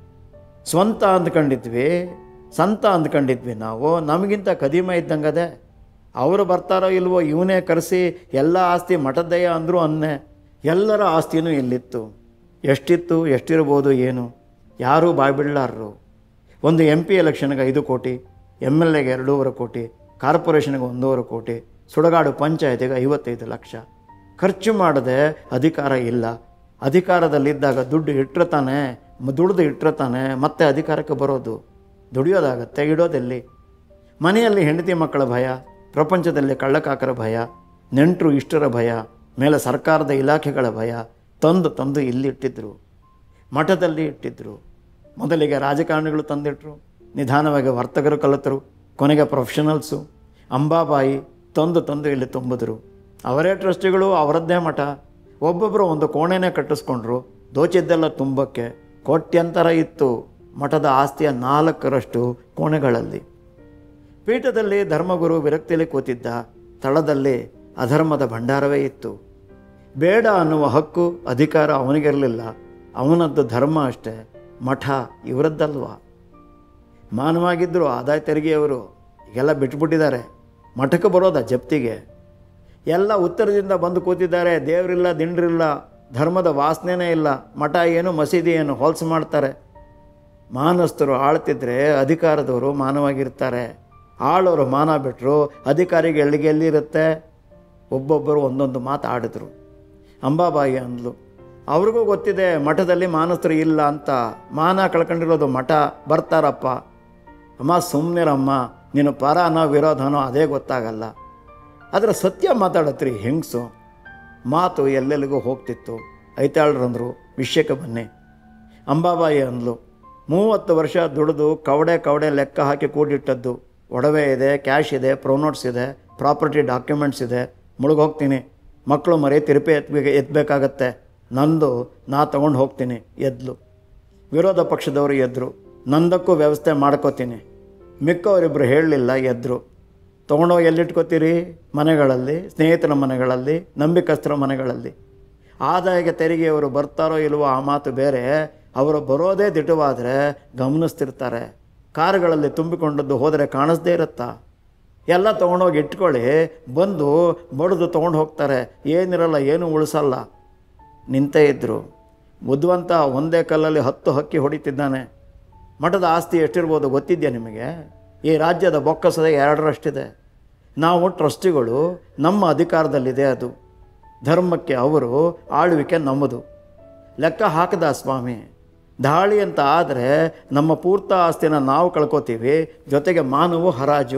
ಸ್ವಂತ ಅಂದ್ಕೊಂಡಿದ್ವಿ ಸಂತ ಅಂದ್ಕೊಂಡಿದ್ವಿ ನಾವು ನಮಗಿಂತ ಕದಿಮ ಇದ್ದಂಗದೆ ಅವರು ಬರ್ತಾರೋ ಇಲ್ವೋ ಇವನೇ ಕರೆಸಿ ಎಲ್ಲ ಆಸ್ತಿ ಮಠದ್ದಯ್ಯ ಅಂದರೂ ಅನ್ನೆ ಎಲ್ಲರ ಆಸ್ತಿನೂ ಇಲ್ಲಿತ್ತು ಎಷ್ಟಿತ್ತು ಎಷ್ಟಿರ್ಬೋದು ಏನು ಯಾರೂ ಬಾಯ್ಬಿಡ್ಲಾರರು ಒಂದು ಎಂ ಪಿ ಎಲೆಕ್ಷನ್ಗೆ ಐದು ಕೋಟಿ ಎಮ್ ಎಲ್ ಎಗೆ ಎರಡೂವರೆ ಕೋಟಿ ಕಾರ್ಪೊರೇಷನ್ಗೆ ಒಂದೂವರೆ ಕೋಟಿ ಸುಡಗಾಡು ಪಂಚಾಯತಿಗೆ ಐವತ್ತೈದು ಲಕ್ಷ ಖರ್ಚು ಮಾಡದೆ ಅಧಿಕಾರ ಇಲ್ಲ ಅಧಿಕಾರದಲ್ಲಿದ್ದಾಗ ದುಡ್ಡು ಇಟ್ಟಿರ್ತಾನೆ ದುಡ್ದು ಇಟ್ಟಿರ್ತಾನೆ ಮತ್ತೆ ಅಧಿಕಾರಕ್ಕೆ ಬರೋದು ದುಡಿಯೋದಾಗತ್ತೆ ಇಡೋದೆಲ್ಲಿ ಮನೆಯಲ್ಲಿ ಹೆಂಡತಿ ಮಕ್ಕಳ ಭಯ ಪ್ರಪಂಚದಲ್ಲಿ ಕಳ್ಳಕಾಕರ ಭಯ ನೆಂಟರು ಇಷ್ಟರ ಭಯ ಮೇಲೆ ಸರ್ಕಾರದ ಇಲಾಖೆಗಳ ಭಯ ತಂದು ತಂದು ಇಲ್ಲಿಟ್ಟಿದ್ರು ಮಠದಲ್ಲಿ ಇಟ್ಟಿದ್ರು ಮೊದಲಿಗೆ ರಾಜಕಾರಣಿಗಳು ತಂದಿಟ್ರು ನಿಧಾನವಾಗಿ ವರ್ತಕರು ಕಲಿತರು ಕೊನೆಗೆ ಪ್ರೊಫೆಷನಲ್ಸು ಅಂಬಾಬಾಯಿ ತಂದು ತಂದು ಇಲ್ಲಿ ತುಂಬಿದ್ರು ಅವರೇ ಟ್ರಸ್ಟಿಗಳು ಅವರದ್ದೇ ಮಠ ಒಬ್ಬೊಬ್ಬರು ಒಂದು ಕೋಣೆನೇ ಕಟ್ಟಿಸ್ಕೊಂಡ್ರು ದೋಚಿದ್ದೆಲ್ಲ ತುಂಬಕ್ಕೆ ಕೋಟ್ಯಂತರ ಇತ್ತು ಮಠದ ಆಸ್ತಿಯ ನಾಲ್ಕರಷ್ಟು ಕೋಣೆಗಳಲ್ಲಿ ಪೀಠದಲ್ಲಿ ಧರ್ಮಗುರು ವಿರಕ್ತಿಯಲ್ಲಿ ಕೂತಿದ್ದ ತಳದಲ್ಲಿ ಅಧರ್ಮದ ಭಂಡಾರವೇ ಇತ್ತು ಬೇಡ ಅನ್ನುವ ಹಕ್ಕು ಅಧಿಕಾರ ಅವನಿಗಿರಲಿಲ್ಲ ಅವನದ್ದು ಧರ್ಮ ಅಷ್ಟೇ ಮಠ ಇವರದ್ದಲ್ವಾ ಮಾನವಾಗಿದ್ದರು ಆದಾಯ ತೆರಿಗೆಯವರು ಈಗೆಲ್ಲ ಬಿಟ್ಬಿಟ್ಟಿದ್ದಾರೆ ಮಠಕ್ಕೆ ಬರೋದ ಜಪ್ತಿಗೆ ಎಲ್ಲ ಉತ್ತರದಿಂದ ಬಂದು ಕೂತಿದ್ದಾರೆ ದೇವರಿಲ್ಲ ದಿಂಡ್ರಿಲ್ಲ ಧರ್ಮದ ವಾಸನೆನೇ ಇಲ್ಲ ಮಠ ಏನು ಮಸೀದಿ ಏನು ಹೊಲ್ಸು ಮಾಡ್ತಾರೆ ಮಾನಸ್ಥರು ಆಳ್ತಿದ್ರೆ ಅಧಿಕಾರದವರು ಮಾನವಾಗಿರ್ತಾರೆ ಆಳೋರು ಮಾನ ಬಿಟ್ಟರು ಅಧಿಕಾರಿಗೆ ಎಲ್ಲಿಗೆ ಎಲ್ಲಿರುತ್ತೆ ಒಬ್ಬೊಬ್ಬರು ಒಂದೊಂದು ಮಾತು ಆಡಿದ್ರು ಅಂಬಾಬಾಯಿ ಅಂದ್ಲು ಅವ್ರಿಗೂ ಗೊತ್ತಿದೆ ಮಠದಲ್ಲಿ ಮಾನಸ್ಥರು ಇಲ್ಲ ಅಂತ ಮಾನ ಕಳ್ಕೊಂಡಿರೋದು ಮಠ ಬರ್ತಾರಪ್ಪ ಅಮ್ಮ ಸುಮ್ಮನಿರಮ್ಮ ನೀನು ಪರನೋ ವಿರೋಧನೋ ಅದೇ ಗೊತ್ತಾಗಲ್ಲ ಅದರ ಸತ್ಯ ಮಾತಾಡತ್ರಿ ಹೆಂಗಸು ಮಾತು ಎಲ್ಲೆಲ್ಲಿಗೂ ಹೋಗ್ತಿತ್ತು ಐತಾಳ್ರಂದ್ರು ವಿಷಯಕ್ಕೆ ಬನ್ನಿ ಅಂಬಾಬಾಯಿ ಅಂದ್ಲು ಮೂವತ್ತು ವರ್ಷ ದುಡಿದು ಕವಡೆ ಕವಡೆ ಲೆಕ್ಕ ಹಾಕಿ ಕೂಡಿಟ್ಟದ್ದು ಒಡವೆ ಇದೆ ಕ್ಯಾಶ್ ಇದೆ ಪ್ರೊನೋಟ್ಸ್ ಇದೆ ಪ್ರಾಪರ್ಟಿ ಡಾಕ್ಯುಮೆಂಟ್ಸ್ ಇದೆ ಮುಳುಗೋಗ್ತೀನಿ ಮಕ್ಕಳು ಮರಿ ತಿರುಪಿ ಎತ್ಬೇಕು ಎತ್ತಬೇಕಾಗತ್ತೆ ನಂದು ನಾ ತಗೊಂಡು ಹೋಗ್ತೀನಿ ಎದ್ಲು ವಿರೋಧ ಪಕ್ಷದವರು ಎದ್ರು ನಂದಕ್ಕೂ ವ್ಯವಸ್ಥೆ ಮಾಡ್ಕೋತೀನಿ ಮಿಕ್ಕವರಿಬ್ಬರು ಹೇಳಲಿಲ್ಲ ಎದ್ರು ತೊಗೊಂಡೋಗಿ ಎಲ್ಲಿಟ್ಕೋತೀರಿ ಮನೆಗಳಲ್ಲಿ ಸ್ನೇಹಿತರ ಮನೆಗಳಲ್ಲಿ ನಂಬಿಕಸ್ಥರ ಮನೆಗಳಲ್ಲಿ ಆದಾಯಕ್ಕೆ ತೆರಿಗೆಯವರು ಬರ್ತಾರೋ ಇಲ್ವೋ ಆ ಮಾತು ಬೇರೆ ಅವರು ಬರೋದೇ ದಿಟವಾದರೆ ಗಮನಿಸ್ತಿರ್ತಾರೆ ಕಾರುಗಳಲ್ಲಿ ತುಂಬಿಕೊಂಡದ್ದು ಹೋದರೆ ಕಾಣಿಸ್ದೇ ಇರುತ್ತಾ ಎಲ್ಲ ತೊಗೊಂಡೋಗಿ ಇಟ್ಕೊಳ್ಳಿ ಬಂದು ಬಡಿದು ತೊಗೊಂಡು ಹೋಗ್ತಾರೆ ಏನಿರಲ್ಲ ಏನೂ ಉಳಿಸಲ್ಲ ನಿಂತೇ ಇದ್ದರು ಬುದ್ಧಿವಂತ ಒಂದೇ ಕಲ್ಲಲ್ಲಿ ಹತ್ತು ಹಕ್ಕಿ ಹೊಡಿತಿದ್ದಾನೆ ಮಠದ ಆಸ್ತಿ ಎಷ್ಟಿರ್ಬೋದು ಗೊತ್ತಿದೆಯಾ ನಿಮಗೆ ಈ ರಾಜ್ಯದ ಬೊಕ್ಕಸದ ಎರಡರಷ್ಟಿದೆ ನಾವು ಟ್ರಸ್ಟಿಗಳು ನಮ್ಮ ಅಧಿಕಾರದಲ್ಲಿದೆ ಅದು ಧರ್ಮಕ್ಕೆ ಅವರು ಆಳ್ವಿಕೆ ನಮ್ಮದು ಲೆಕ್ಕ ಹಾಕದ ಸ್ವಾಮಿ ದಾಳಿ ಅಂತ ಆದರೆ ನಮ್ಮ ಪೂರ್ತ ಆಸ್ತಿನ ನಾವು ಕಳ್ಕೊತೀವಿ ಜೊತೆಗೆ ಮಾನವು ಹರಾಜು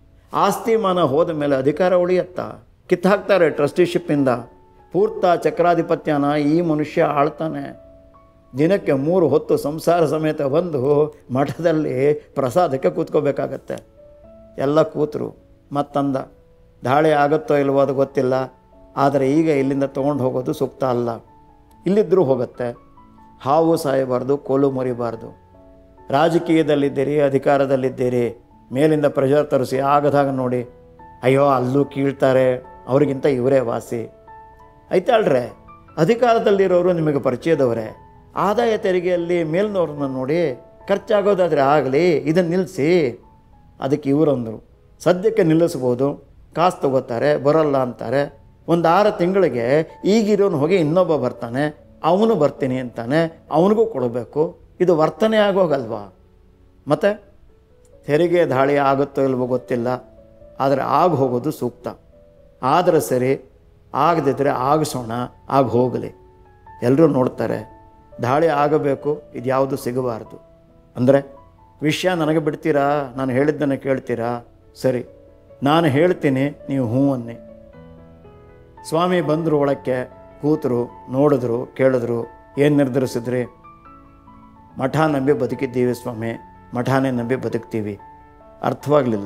ಆಸ್ತಿ ಮಾನ ಹೋದ ಮೇಲೆ ಅಧಿಕಾರ ಉಳಿಯತ್ತಾ ಕಿತ್ತಾಕ್ತಾರೆ ಟ್ರಸ್ಟಿಶಿಪ್ಪಿಂದ ಪೂರ್ತ ಚಕ್ರಾಧಿಪತ್ಯನ ಈ ಮನುಷ್ಯ ಆಳ್ತಾನೆ ದಿನಕ್ಕೆ ಮೂರು ಹೊತ್ತು ಸಂಸಾರ ಸಮೇತ ಬಂದು ಮಠದಲ್ಲಿ ಪ್ರಸಾದಕ್ಕೆ ಕೂತ್ಕೋಬೇಕಾಗತ್ತೆ ಎಲ್ಲ ಕೂತರು ಮತ್ತಂದ ದಾಳಿ ಆಗುತ್ತೋ ಇಲ್ವೋ ಅದು ಗೊತ್ತಿಲ್ಲ ಆದರೆ ಈಗ ಇಲ್ಲಿಂದ ತೊಗೊಂಡು ಹೋಗೋದು ಸೂಕ್ತ ಅಲ್ಲ ಇಲ್ಲಿದ್ದರೂ ಹೋಗುತ್ತೆ ಹಾವು ಸಾಯಬಾರ್ದು ಕೋಲು ಮುರಿಬಾರ್ದು ರಾಜಕೀಯದಲ್ಲಿದ್ದೀರಿ ಅಧಿಕಾರದಲ್ಲಿದ್ದೀರಿ ಮೇಲಿಂದ ಪ್ರೆಷರ್ ತರಿಸಿ ಆಗದಾಗ ನೋಡಿ ಅಯ್ಯೋ ಅಲ್ಲೂ ಕೀಳ್ತಾರೆ ಅವ್ರಿಗಿಂತ ಇವರೇ ವಾಸಿ ಐತಾಳ್ರೆ ಅಧಿಕಾರದಲ್ಲಿರೋರು ನಿಮಗೆ ಪರಿಚಯದವರೇ ಆದಾಯ ತೆರಿಗೆಯಲ್ಲಿ ಮೇಲ್ನವ್ರನ್ನ ನೋಡಿ ಖರ್ಚಾಗೋದಾದರೆ ಆಗಲಿ ಇದನ್ನು ನಿಲ್ಲಿಸಿ ಅದಕ್ಕೆ ಇವರಂದರು ಸದ್ಯಕ್ಕೆ ನಿಲ್ಲಿಸ್ಬೋದು ಕಾಸು ತಗೋತಾರೆ ಬರೋಲ್ಲ ಅಂತಾರೆ ಒಂದು ಆರು ತಿಂಗಳಿಗೆ ಈಗಿರೋನು ಹೋಗಿ ಇನ್ನೊಬ್ಬ ಬರ್ತಾನೆ ಅವನು ಬರ್ತೀನಿ ಅಂತಾನೆ ಅವನಿಗೂ ಕೊಡಬೇಕು ಇದು ವರ್ತನೆ ಆಗೋಗಲ್ವಾ ಮತ್ತು ತೆರಿಗೆ ದಾಳಿ ಆಗುತ್ತೋ ಇಲ್ವೋ ಗೊತ್ತಿಲ್ಲ ಆದರೆ ಆಗ ಹೋಗೋದು ಸೂಕ್ತ ಆದರೆ ಸರಿ ಆಗದಿದ್ದರೆ ಆಗಿಸೋಣ ಆಗ ಹೋಗಲಿ ಎಲ್ಲರೂ ನೋಡ್ತಾರೆ ದಾಳಿ ಆಗಬೇಕು ಇದು ಯಾವುದು ಸಿಗಬಾರ್ದು ಅಂದರೆ ವಿಷಯ ನನಗೆ ಬಿಡ್ತೀರಾ ನಾನು ಹೇಳಿದ್ದನ್ನು ಕೇಳ್ತೀರಾ ಸರಿ ನಾನು ಹೇಳ್ತೀನಿ ನೀವು ಹ್ಞೂ ಅನ್ನಿ ಸ್ವಾಮಿ ಬಂದರು ಒಳಕ್ಕೆ ಕೂತರು ನೋಡಿದ್ರು ಕೇಳಿದ್ರು ಏನು ನಿರ್ಧರಿಸಿದ್ರಿ ಮಠ ನಂಬಿ ಬದುಕಿದ್ದೀವಿ ಸ್ವಾಮಿ ಮಠಾನೇ ನಂಬಿ ಬದುಕ್ತೀವಿ ಅರ್ಥವಾಗಲಿಲ್ಲ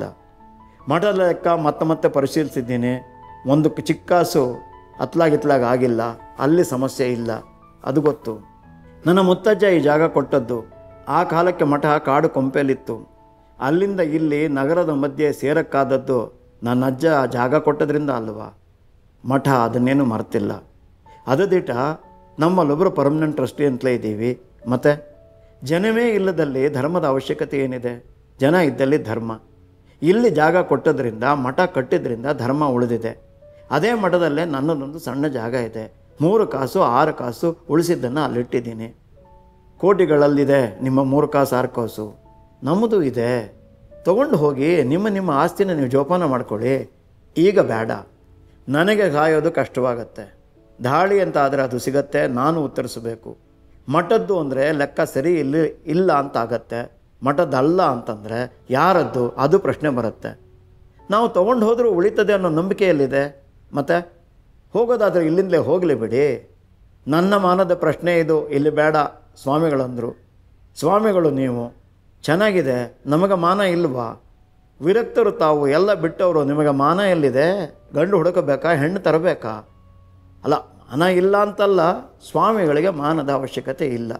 ಮಠದ ಲೆಕ್ಕ ಮತ್ತೆ ಮತ್ತೆ ಪರಿಶೀಲಿಸಿದ್ದೀನಿ ಒಂದು ಚಿಕ್ಕಾಸು ಅತ್ಲಾಗಿತ್ಲಾಗ ಆಗಿಲ್ಲ ಅಲ್ಲಿ ಸಮಸ್ಯೆ ಇಲ್ಲ ಅದು ಗೊತ್ತು ನನ್ನ ಮುತ್ತಜ್ಜ ಈ ಜಾಗ ಕೊಟ್ಟದ್ದು ಆ ಕಾಲಕ್ಕೆ ಮಠ ಕಾಡು ಕೊಂಪೆಯಲ್ಲಿತ್ತು ಅಲ್ಲಿಂದ ಇಲ್ಲಿ ನಗರದ ಮಧ್ಯೆ ಸೇರಕ್ಕಾದದ್ದು ನನ್ನ ಅಜ್ಜ ಆ ಜಾಗ ಕೊಟ್ಟದ್ರಿಂದ ಅಲ್ವಾ ಮಠ ಅದನ್ನೇನು ಮರ್ತಿಲ್ಲ ಅದು ದಿಟ ನಮ್ಮಲ್ಲೊಬ್ಬರು ಪರ್ಮನೆಂಟ್ ಟ್ರಸ್ಟಿ ಅಂತಲೇ ಇದ್ದೀವಿ ಮತ್ತು ಜನವೇ ಇಲ್ಲದಲ್ಲಿ ಧರ್ಮದ ಅವಶ್ಯಕತೆ ಏನಿದೆ ಜನ ಇದ್ದಲ್ಲಿ ಧರ್ಮ ಇಲ್ಲಿ ಜಾಗ ಕೊಟ್ಟದ್ರಿಂದ ಮಠ ಕಟ್ಟಿದ್ರಿಂದ ಧರ್ಮ ಉಳಿದಿದೆ ಅದೇ ಮಠದಲ್ಲೇ ನನ್ನದೊಂದು ಸಣ್ಣ ಜಾಗ ಇದೆ ಮೂರು ಕಾಸು ಆರು ಕಾಸು ಉಳಿಸಿದ್ದನ್ನು ಅಲ್ಲಿಟ್ಟಿದ್ದೀನಿ ಕೋಟಿಗಳಲ್ಲಿದೆ ನಿಮ್ಮ ಮೂರು ಕಾಸು ಆರು ಕಾಸು ನಮ್ಮದು ಇದೆ ತಗೊಂಡು ಹೋಗಿ ನಿಮ್ಮ ನಿಮ್ಮ ಆಸ್ತಿನ ನೀವು ಜೋಪಾನ ಮಾಡ್ಕೊಳ್ಳಿ ಈಗ ಬೇಡ ನನಗೆ ಕಾಯೋದು ಕಷ್ಟವಾಗತ್ತೆ ದಾಳಿ ಅಂತ ಆದರೆ ಅದು ಸಿಗತ್ತೆ ನಾನು ಉತ್ತರಿಸಬೇಕು ಮಠದ್ದು ಅಂದರೆ ಲೆಕ್ಕ ಸರಿ ಇಲ್ಲಿ ಇಲ್ಲ ಅಂತ ಆಗತ್ತೆ ಮಠದ್ದಲ್ಲ ಅಂತಂದರೆ ಯಾರದ್ದು ಅದು ಪ್ರಶ್ನೆ ಬರುತ್ತೆ ನಾವು ತೊಗೊಂಡು ಹೋದರೂ ಉಳಿತದೆ ಅನ್ನೋ ನಂಬಿಕೆಯಲ್ಲಿದೆ ಮತ್ತು ಹೋಗೋದಾದರೆ ಇಲ್ಲಿಂದಲೇ ಹೋಗಲಿ ಬಿಡಿ ನನ್ನ ಮಾನದ ಪ್ರಶ್ನೆ ಇದು ಇಲ್ಲಿ ಬೇಡ ಸ್ವಾಮಿಗಳಂದರು ಸ್ವಾಮಿಗಳು ನೀವು ಚೆನ್ನಾಗಿದೆ ನಮಗೆ ಮಾನ ಇಲ್ವಾ ವಿರಕ್ತರು ತಾವು ಎಲ್ಲ ಬಿಟ್ಟವರು ನಿಮಗೆ ಮಾನ ಎಲ್ಲಿದೆ ಗಂಡು ಹುಡುಕಬೇಕಾ ಹೆಣ್ಣು ತರಬೇಕಾ ಅಲ್ಲ ಮಾನ ಇಲ್ಲ ಅಂತಲ್ಲ ಸ್ವಾಮಿಗಳಿಗೆ ಮಾನದ ಅವಶ್ಯಕತೆ ಇಲ್ಲ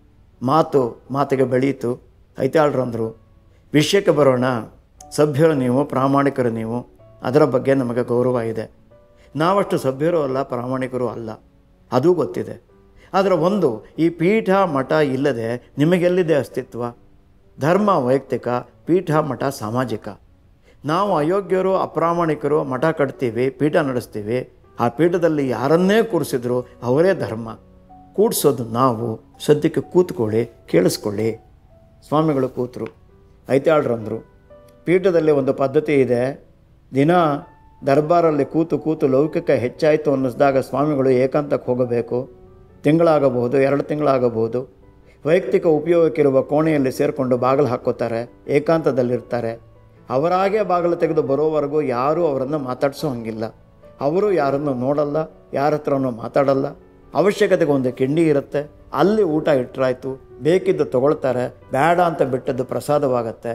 ಮಾತು ಮಾತಿಗೆ ಬೆಳೀತು ಐತಾಳ್ರಂದರು ವಿಷಯಕ್ಕೆ ಬರೋಣ ಸಭ್ಯರು ನೀವು ಪ್ರಾಮಾಣಿಕರು ನೀವು ಅದರ ಬಗ್ಗೆ ನಮಗೆ ಗೌರವ ಇದೆ ನಾವಷ್ಟು ಸಭ್ಯರು ಅಲ್ಲ ಪ್ರಾಮಾಣಿಕರು ಅಲ್ಲ ಅದೂ ಗೊತ್ತಿದೆ ಆದರೆ ಒಂದು ಈ ಪೀಠ ಮಠ ಇಲ್ಲದೆ ನಿಮಗೆಲ್ಲಿದೆ ಅಸ್ತಿತ್ವ ಧರ್ಮ ವೈಯಕ್ತಿಕ ಪೀಠ ಮಠ ಸಾಮಾಜಿಕ ನಾವು ಅಯೋಗ್ಯರು ಅಪ್ರಾಮಾಣಿಕರು ಮಠ ಕಟ್ತೀವಿ ಪೀಠ ನಡೆಸ್ತೀವಿ ಆ ಪೀಠದಲ್ಲಿ ಯಾರನ್ನೇ ಕೂರಿಸಿದ್ರು ಅವರೇ ಧರ್ಮ ಕೂಡಿಸೋದು ನಾವು ಸದ್ಯಕ್ಕೆ ಕೂತ್ಕೊಳ್ಳಿ ಕೇಳಿಸ್ಕೊಳ್ಳಿ ಸ್ವಾಮಿಗಳು ಕೂತರು ಐತಾಳ್ರಂದರು ಪೀಠದಲ್ಲಿ ಒಂದು ಪದ್ಧತಿ ಇದೆ ದಿನ ದರ್ಬಾರಲ್ಲಿ ಕೂತು ಕೂತು ಲೌಕಿಕ ಹೆಚ್ಚಾಯಿತು ಅನ್ನಿಸಿದಾಗ ಸ್ವಾಮಿಗಳು ಏಕಾಂತಕ್ಕೆ ಹೋಗಬೇಕು ತಿಂಗಳಾಗಬಹುದು ಎರಡು ತಿಂಗಳಾಗಬಹುದು ವೈಯಕ್ತಿಕ ಉಪಯೋಗಕ್ಕಿರುವ ಕೋಣೆಯಲ್ಲಿ ಸೇರಿಕೊಂಡು ಬಾಗಿಲು ಹಾಕ್ಕೋತಾರೆ ಏಕಾಂತದಲ್ಲಿರ್ತಾರೆ ಅವರಾಗೇ ಬಾಗಿಲು ತೆಗೆದು ಬರೋವರೆಗೂ ಯಾರೂ ಅವರನ್ನು ಮಾತಾಡಿಸೋ ಹಂಗಿಲ್ಲ ಅವರು ಯಾರನ್ನು ನೋಡಲ್ಲ ಯಾರ ಹತ್ರನೂ ಮಾತಾಡಲ್ಲ ಅವಶ್ಯಕತೆಗೆ ಒಂದು ಕಿಂಡಿ ಇರುತ್ತೆ ಅಲ್ಲಿ ಊಟ ಇಟ್ಟರಾಯ್ತು ಬೇಕಿದ್ದು ತಗೊಳ್ತಾರೆ ಬೇಡ ಅಂತ ಬಿಟ್ಟದ್ದು ಪ್ರಸಾದವಾಗತ್ತೆ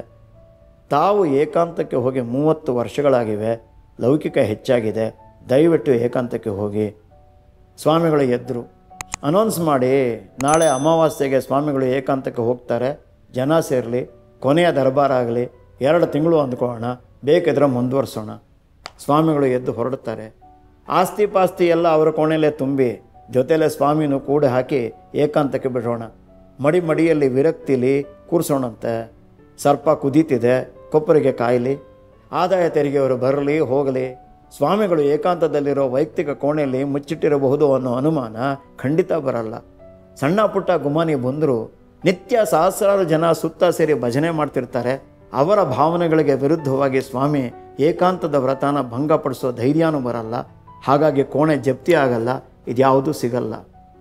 ತಾವು ಏಕಾಂತಕ್ಕೆ ಹೋಗಿ ಮೂವತ್ತು ವರ್ಷಗಳಾಗಿವೆ ಲೌಕಿಕ ಹೆಚ್ಚಾಗಿದೆ ದಯವಿಟ್ಟು ಏಕಾಂತಕ್ಕೆ ಹೋಗಿ ಸ್ವಾಮಿಗಳು ಎದ್ದರು ಅನೌನ್ಸ್ ಮಾಡಿ ನಾಳೆ ಅಮಾವಾಸ್ಯೆಗೆ ಸ್ವಾಮಿಗಳು ಏಕಾಂತಕ್ಕೆ ಹೋಗ್ತಾರೆ ಜನ ಸೇರಲಿ ಕೊನೆಯ ದರ್ಬಾರಾಗಲಿ ಎರಡು ತಿಂಗಳು ಅಂದ್ಕೊಳ್ಳೋಣ ಬೇಕಿದ್ರೆ ಮುಂದುವರ್ಸೋಣ ಸ್ವಾಮಿಗಳು ಎದ್ದು ಹೊರಡುತ್ತಾರೆ ಆಸ್ತಿ ಪಾಸ್ತಿ ಎಲ್ಲ ಅವರ ಕೋಣೆಯಲ್ಲೇ ತುಂಬಿ ಜೊತೆಲೇ ಸ್ವಾಮಿನೂ ಕೂಡ ಹಾಕಿ ಏಕಾಂತಕ್ಕೆ ಬಿಡೋಣ ಮಡಿ ಮಡಿಯಲ್ಲಿ ವಿರಕ್ತಿಲಿ ಕೂರಿಸೋಣಂತೆ ಸರ್ಪ ಕುದೀತಿದೆ ಕೊಪ್ಪರಿಗೆ ಕಾಯಲಿ ಆದಾಯ ತೆರಿಗೆಯವರು ಬರಲಿ ಹೋಗಲಿ ಸ್ವಾಮಿಗಳು ಏಕಾಂತದಲ್ಲಿರೋ ವೈಯಕ್ತಿಕ ಕೋಣೆಯಲ್ಲಿ ಮುಚ್ಚಿಟ್ಟಿರಬಹುದು ಅನ್ನೋ ಅನುಮಾನ ಖಂಡಿತ ಬರಲ್ಲ ಸಣ್ಣ ಪುಟ್ಟ ಗುಮಾನಿ ಬಂದರು ನಿತ್ಯ ಸಹಸ್ರಾರು ಜನ ಸುತ್ತ ಸೇರಿ ಭಜನೆ ಮಾಡ್ತಿರ್ತಾರೆ ಅವರ ಭಾವನೆಗಳಿಗೆ ವಿರುದ್ಧವಾಗಿ ಸ್ವಾಮಿ ಏಕಾಂತದ ವ್ರತನ ಭಂಗಪಡಿಸೋ ಧೈರ್ಯನೂ ಬರಲ್ಲ ಹಾಗಾಗಿ ಕೋಣೆ ಜಪ್ತಿ ಆಗಲ್ಲ ಇದ್ಯಾವುದೂ ಸಿಗಲ್ಲ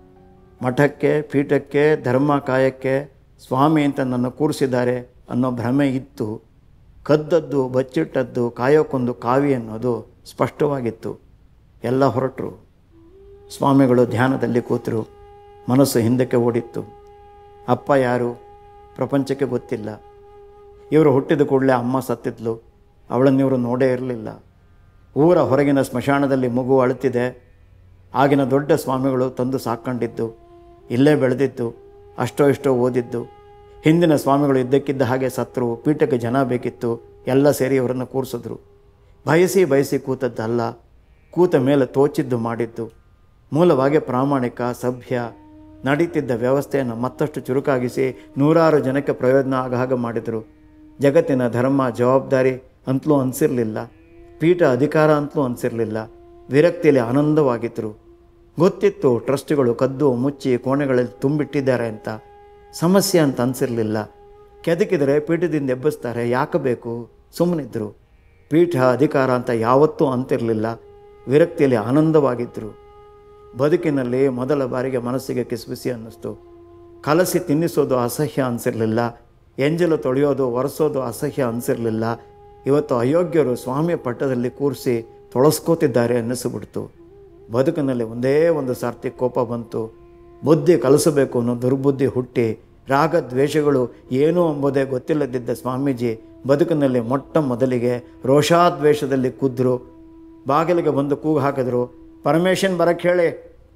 ಮಠಕ್ಕೆ ಪೀಠಕ್ಕೆ ಧರ್ಮ ಕಾಯಕ್ಕೆ ಸ್ವಾಮಿ ಅಂತ ನನ್ನ ಕೂರಿಸಿದ್ದಾರೆ ಅನ್ನೋ ಭ್ರಮೆ ಇತ್ತು ಕದ್ದದ್ದು ಬಚ್ಚಿಟ್ಟದ್ದು ಕಾಯೋಕ್ಕೊಂದು ಕಾವಿ ಅನ್ನೋದು ಸ್ಪಷ್ಟವಾಗಿತ್ತು ಎಲ್ಲ ಹೊರಟರು ಸ್ವಾಮಿಗಳು ಧ್ಯಾನದಲ್ಲಿ ಕೂತರು ಮನಸ್ಸು ಹಿಂದಕ್ಕೆ ಓಡಿತ್ತು ಅಪ್ಪ ಯಾರು ಪ್ರಪಂಚಕ್ಕೆ ಗೊತ್ತಿಲ್ಲ ಇವರು ಹುಟ್ಟಿದ ಕೂಡಲೇ ಅಮ್ಮ ಸತ್ತಿದ್ಲು ಅವಳನ್ನಿವರು ನೋಡೇ ಇರಲಿಲ್ಲ ಊರ ಹೊರಗಿನ ಸ್ಮಶಾನದಲ್ಲಿ ಮಗು ಅಳುತ್ತಿದೆ ಆಗಿನ ದೊಡ್ಡ ಸ್ವಾಮಿಗಳು ತಂದು ಸಾಕೊಂಡಿದ್ದು ಇಲ್ಲೇ ಬೆಳೆದಿದ್ದು ಅಷ್ಟೋ ಇಷ್ಟೋ ಓದಿದ್ದು ಹಿಂದಿನ ಸ್ವಾಮಿಗಳು ಇದ್ದಕ್ಕಿದ್ದ ಹಾಗೆ ಸತ್ರು ಪೀಠಕ್ಕೆ ಜನ ಬೇಕಿತ್ತು ಎಲ್ಲ ಸೇರಿ ಅವರನ್ನು ಕೂರಿಸಿದ್ರು ಬಯಸಿ ಬಯಸಿ ಕೂತದ್ದಲ್ಲ ಕೂತ ಮೇಲೆ ತೋಚಿದ್ದು ಮಾಡಿದ್ದು ಮೂಲವಾಗಿ ಪ್ರಾಮಾಣಿಕ ಸಭ್ಯ ನಡೀತಿದ್ದ ವ್ಯವಸ್ಥೆಯನ್ನು ಮತ್ತಷ್ಟು ಚುರುಕಾಗಿಸಿ ನೂರಾರು ಜನಕ್ಕೆ ಪ್ರಯೋಜನ ಆಗ ಹಾಗೆ ಮಾಡಿದರು ಜಗತ್ತಿನ ಧರ್ಮ ಜವಾಬ್ದಾರಿ ಅಂತಲೂ ಅನಿಸಿರಲಿಲ್ಲ ಪೀಠ ಅಧಿಕಾರ ಅಂತಲೂ ಅನಿಸಿರಲಿಲ್ಲ ವಿರಕ್ತಿಯಲ್ಲಿ ಆನಂದವಾಗಿದ್ದರು ಗೊತ್ತಿತ್ತು ಟ್ರಸ್ಟ್ಗಳು ಕದ್ದು ಮುಚ್ಚಿ ಕೋಣೆಗಳಲ್ಲಿ ತುಂಬಿಟ್ಟಿದ್ದಾರೆ ಅಂತ ಸಮಸ್ಯೆ ಅಂತ ಅನಿಸಿರಲಿಲ್ಲ ಕೆದಕಿದರೆ ಪೀಠದಿಂದ ಎಬ್ಬಿಸ್ತಾರೆ ಯಾಕೆ ಬೇಕು ಸುಮ್ಮನಿದ್ದರು ಪೀಠ ಅಧಿಕಾರ ಅಂತ ಯಾವತ್ತೂ ಅಂತಿರಲಿಲ್ಲ ವಿರಕ್ತಿಯಲ್ಲಿ ಆನಂದವಾಗಿದ್ದರು ಬದುಕಿನಲ್ಲಿ ಮೊದಲ ಬಾರಿಗೆ ಮನಸ್ಸಿಗೆ ಕಿಸ್ಬಿಸಿ ಅನ್ನಿಸ್ತು ಕಲಸಿ ತಿನ್ನಿಸೋದು ಅಸಹ್ಯ ಅನಿಸಿರಲಿಲ್ಲ ಎಂಜಲು ತೊಳೆಯೋದು ಒರೆಸೋದು ಅಸಹ್ಯ ಅನಿಸಿರಲಿಲ್ಲ ಇವತ್ತು ಅಯೋಗ್ಯರು ಸ್ವಾಮಿಯ ಪಟ್ಟದಲ್ಲಿ ಕೂರಿಸಿ ತೊಳಸ್ಕೋತಿದ್ದಾರೆ ಅನ್ನಿಸ್ಬಿಡ್ತು ಬದುಕಿನಲ್ಲಿ ಒಂದೇ ಒಂದು ಸಾರ್ತಿ ಕೋಪ ಬಂತು ಬುದ್ಧಿ ಕಲಿಸಬೇಕು ಅನ್ನೋ ದುರ್ಬುದ್ಧಿ ಹುಟ್ಟಿ ರಾಗ ದ್ವೇಷಗಳು ಏನು ಎಂಬುದೇ ಗೊತ್ತಿಲ್ಲದಿದ್ದ ಸ್ವಾಮೀಜಿ ಬದುಕಿನಲ್ಲಿ ಮೊಟ್ಟ ಮೊದಲಿಗೆ ರೋಷಾದ್ವೇಷದಲ್ಲಿ ಕುದ್ರು ಬಾಗಿಲಿಗೆ ಬಂದು ಕೂಗು ಹಾಕಿದ್ರು ಪರಮೇಶನ್ ಬರಕ್ಕೆ ಹೇಳಿ